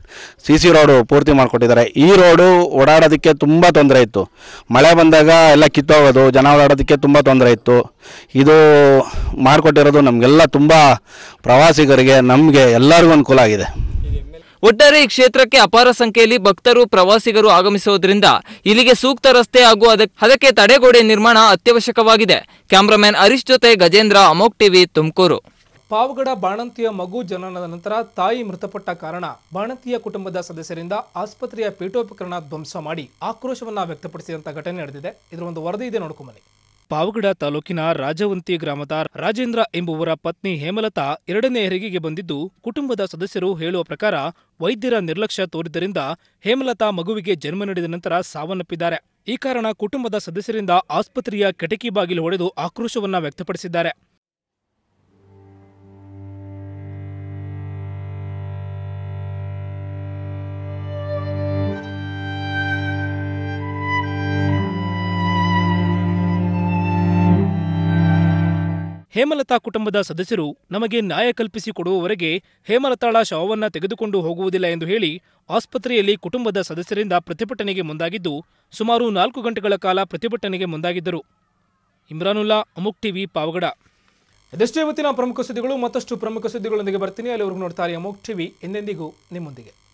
ಸಿ ಸಿ ರೋಡು ಪೂರ್ತಿ ಮಾಡಿಕೊಟ್ಟಿದ್ದಾರೆ ಈ ರೋಡು ಓಡಾಡೋದಕ್ಕೆ ತುಂಬ ತೊಂದರೆ ಇತ್ತು ಮಳೆ ಬಂದಾಗ ಎಲ್ಲ ಕಿತ್ತೋಗೋದು ಜನ ಓಡಾಡೋದಕ್ಕೆ ತುಂಬ ತೊಂದರೆ ಇತ್ತು ಇದು ಮಾಡಿಕೊಟ್ಟಿರೋದು ನಮಗೆಲ್ಲ ತುಂಬ ಪ್ರವಾಸಿಗರಿಗೆ ನಮಗೆ ಎಲ್ಲರಿಗೂ ಅನುಕೂಲ ಆಗಿದೆ ಒಟ್ಟಾರೆ ಈ ಕ್ಷೇತ್ರಕ್ಕೆ ಅಪಾರ ಸಂಖ್ಯೆಯಲ್ಲಿ ಭಕ್ತರು ಪ್ರವಾಸಿಗರು ಆಗಮಿಸುವುದರಿಂದ ಇಲ್ಲಿಗೆ ಸೂಕ್ತ ರಸ್ತೆ ಹಾಗೂ ಅದಕ್- ಅದಕ್ಕೆ ತಡೆಗೋಡೆ ನಿರ್ಮಾಣ ಅತ್ಯವಶ್ಯಕವಾಗಿದೆ ಕ್ಯಾಮ್ರಾಮನ್ ಹರೀಶ್ ಜೊತೆ ಗಜೇಂದ್ರ ಅಮೋಕ್ ಟಿವಿ ತುಮಕೂರು ಪಾವಗಡ ಬಾಣಂತಿಯ ಮಗು ಜನನದ ನಂತರ ತಾಯಿ ಮೃತಪಟ್ಟ ಕಾರಣ ಬಾಣಂತಿಯ ಕುಟುಂಬದ ಸದಸ್ಯರಿಂದ ಆಸ್ಪತ್ರೆಯ ಪೀಠೋಪಕರಣ ಧ್ವಂಸ ಮಾಡಿ ಆಕ್ರೋಶವನ್ನ ವ್ಯಕ್ತಪಡಿಸಿದಂತ ಘಟನೆ ನಡೆದಿದೆ ಇದರ ಒಂದು ವರದಿ ಇದೆ ನೋಡ್ಕೊಂಬನ್ನಿ ಪಾವಗಡ ತಾಲೂಕಿನ ರಾಜವಂತಿ ಗ್ರಾಮದ ರಾಜೇಂದ್ರ ಎಂಬುವರ ಪತ್ನಿ ಹೇಮಲತಾ ಎರಡನೇ ಹೆರಿಗೆಗೆ ಬಂದಿದ್ದು ಕುಟುಂಬದ ಸದಸ್ಯರು ಹೇಳುವ ಪ್ರಕಾರ ವೈದ್ಯರ ನಿರ್ಲಕ್ಷ್ಯ ತೋರಿದ್ದರಿಂದ ಹೇಮಲತಾ ಮಗುವಿಗೆ ಜನ್ಮ ನೀಡಿದ ನಂತರ ಸಾವನ್ನಪ್ಪಿದ್ದಾರೆ ಈ ಕಾರಣ ಕುಟುಂಬದ ಸದಸ್ಯರಿಂದ ಆಸ್ಪತ್ರೆಯ ಕಿಟಕಿ ಬಾಗಿಲು ಹೊಡೆದು ಆಕ್ರೋಶವನ್ನ ವ್ಯಕ್ತಪಡಿಸಿದ್ದಾರೆ ಹೇಮಲತಾ ಕುಟುಂಬದ ಸದಸ್ಯರು ನಮಗೆ ನ್ಯಾಯ ಕಲ್ಪಿಸಿ ಕೊಡುವವರೆಗೆ ಹೇಮಲತಾಳ ಶವವನ್ನ ತೆಗೆದುಕೊಂಡು ಹೋಗುವುದಿಲ್ಲ ಎಂದು ಹೇಳಿ ಆಸ್ಪತ್ರೆಯಲ್ಲಿ ಕುಟುಂಬದ ಸದಸ್ಯರಿಂದ ಪ್ರತಿಭಟನೆಗೆ ಮುಂದಾಗಿದ್ದು ಸುಮಾರು ನಾಲ್ಕು ಗಂಟೆಗಳ ಕಾಲ ಪ್ರತಿಭಟನೆಗೆ ಮುಂದಾಗಿದ್ದರು ಇಮ್ರಾನುಲ್ಲಾ ಅಮುಕ್ ಟಿವಿ ಪಾವಗಡ ಇದಷ್ಟೇ ಇವತ್ತಿನ ಪ್ರಮುಖ ಸುದ್ದಿಗಳು ಮತ್ತಷ್ಟು ಪ್ರಮುಖ ಸುದ್ದಿಗಳೊಂದಿಗೆ ಬರ್ತೀನಿ ಅಲ್ಲಿವರೆಗೂ ನೋಡ್ತಾರೆ ಅಮೋಕ್ ಟಿವಿ ಎಂದೆಂದಿಗೂ ನಿಮ್ಮೊಂದಿಗೆ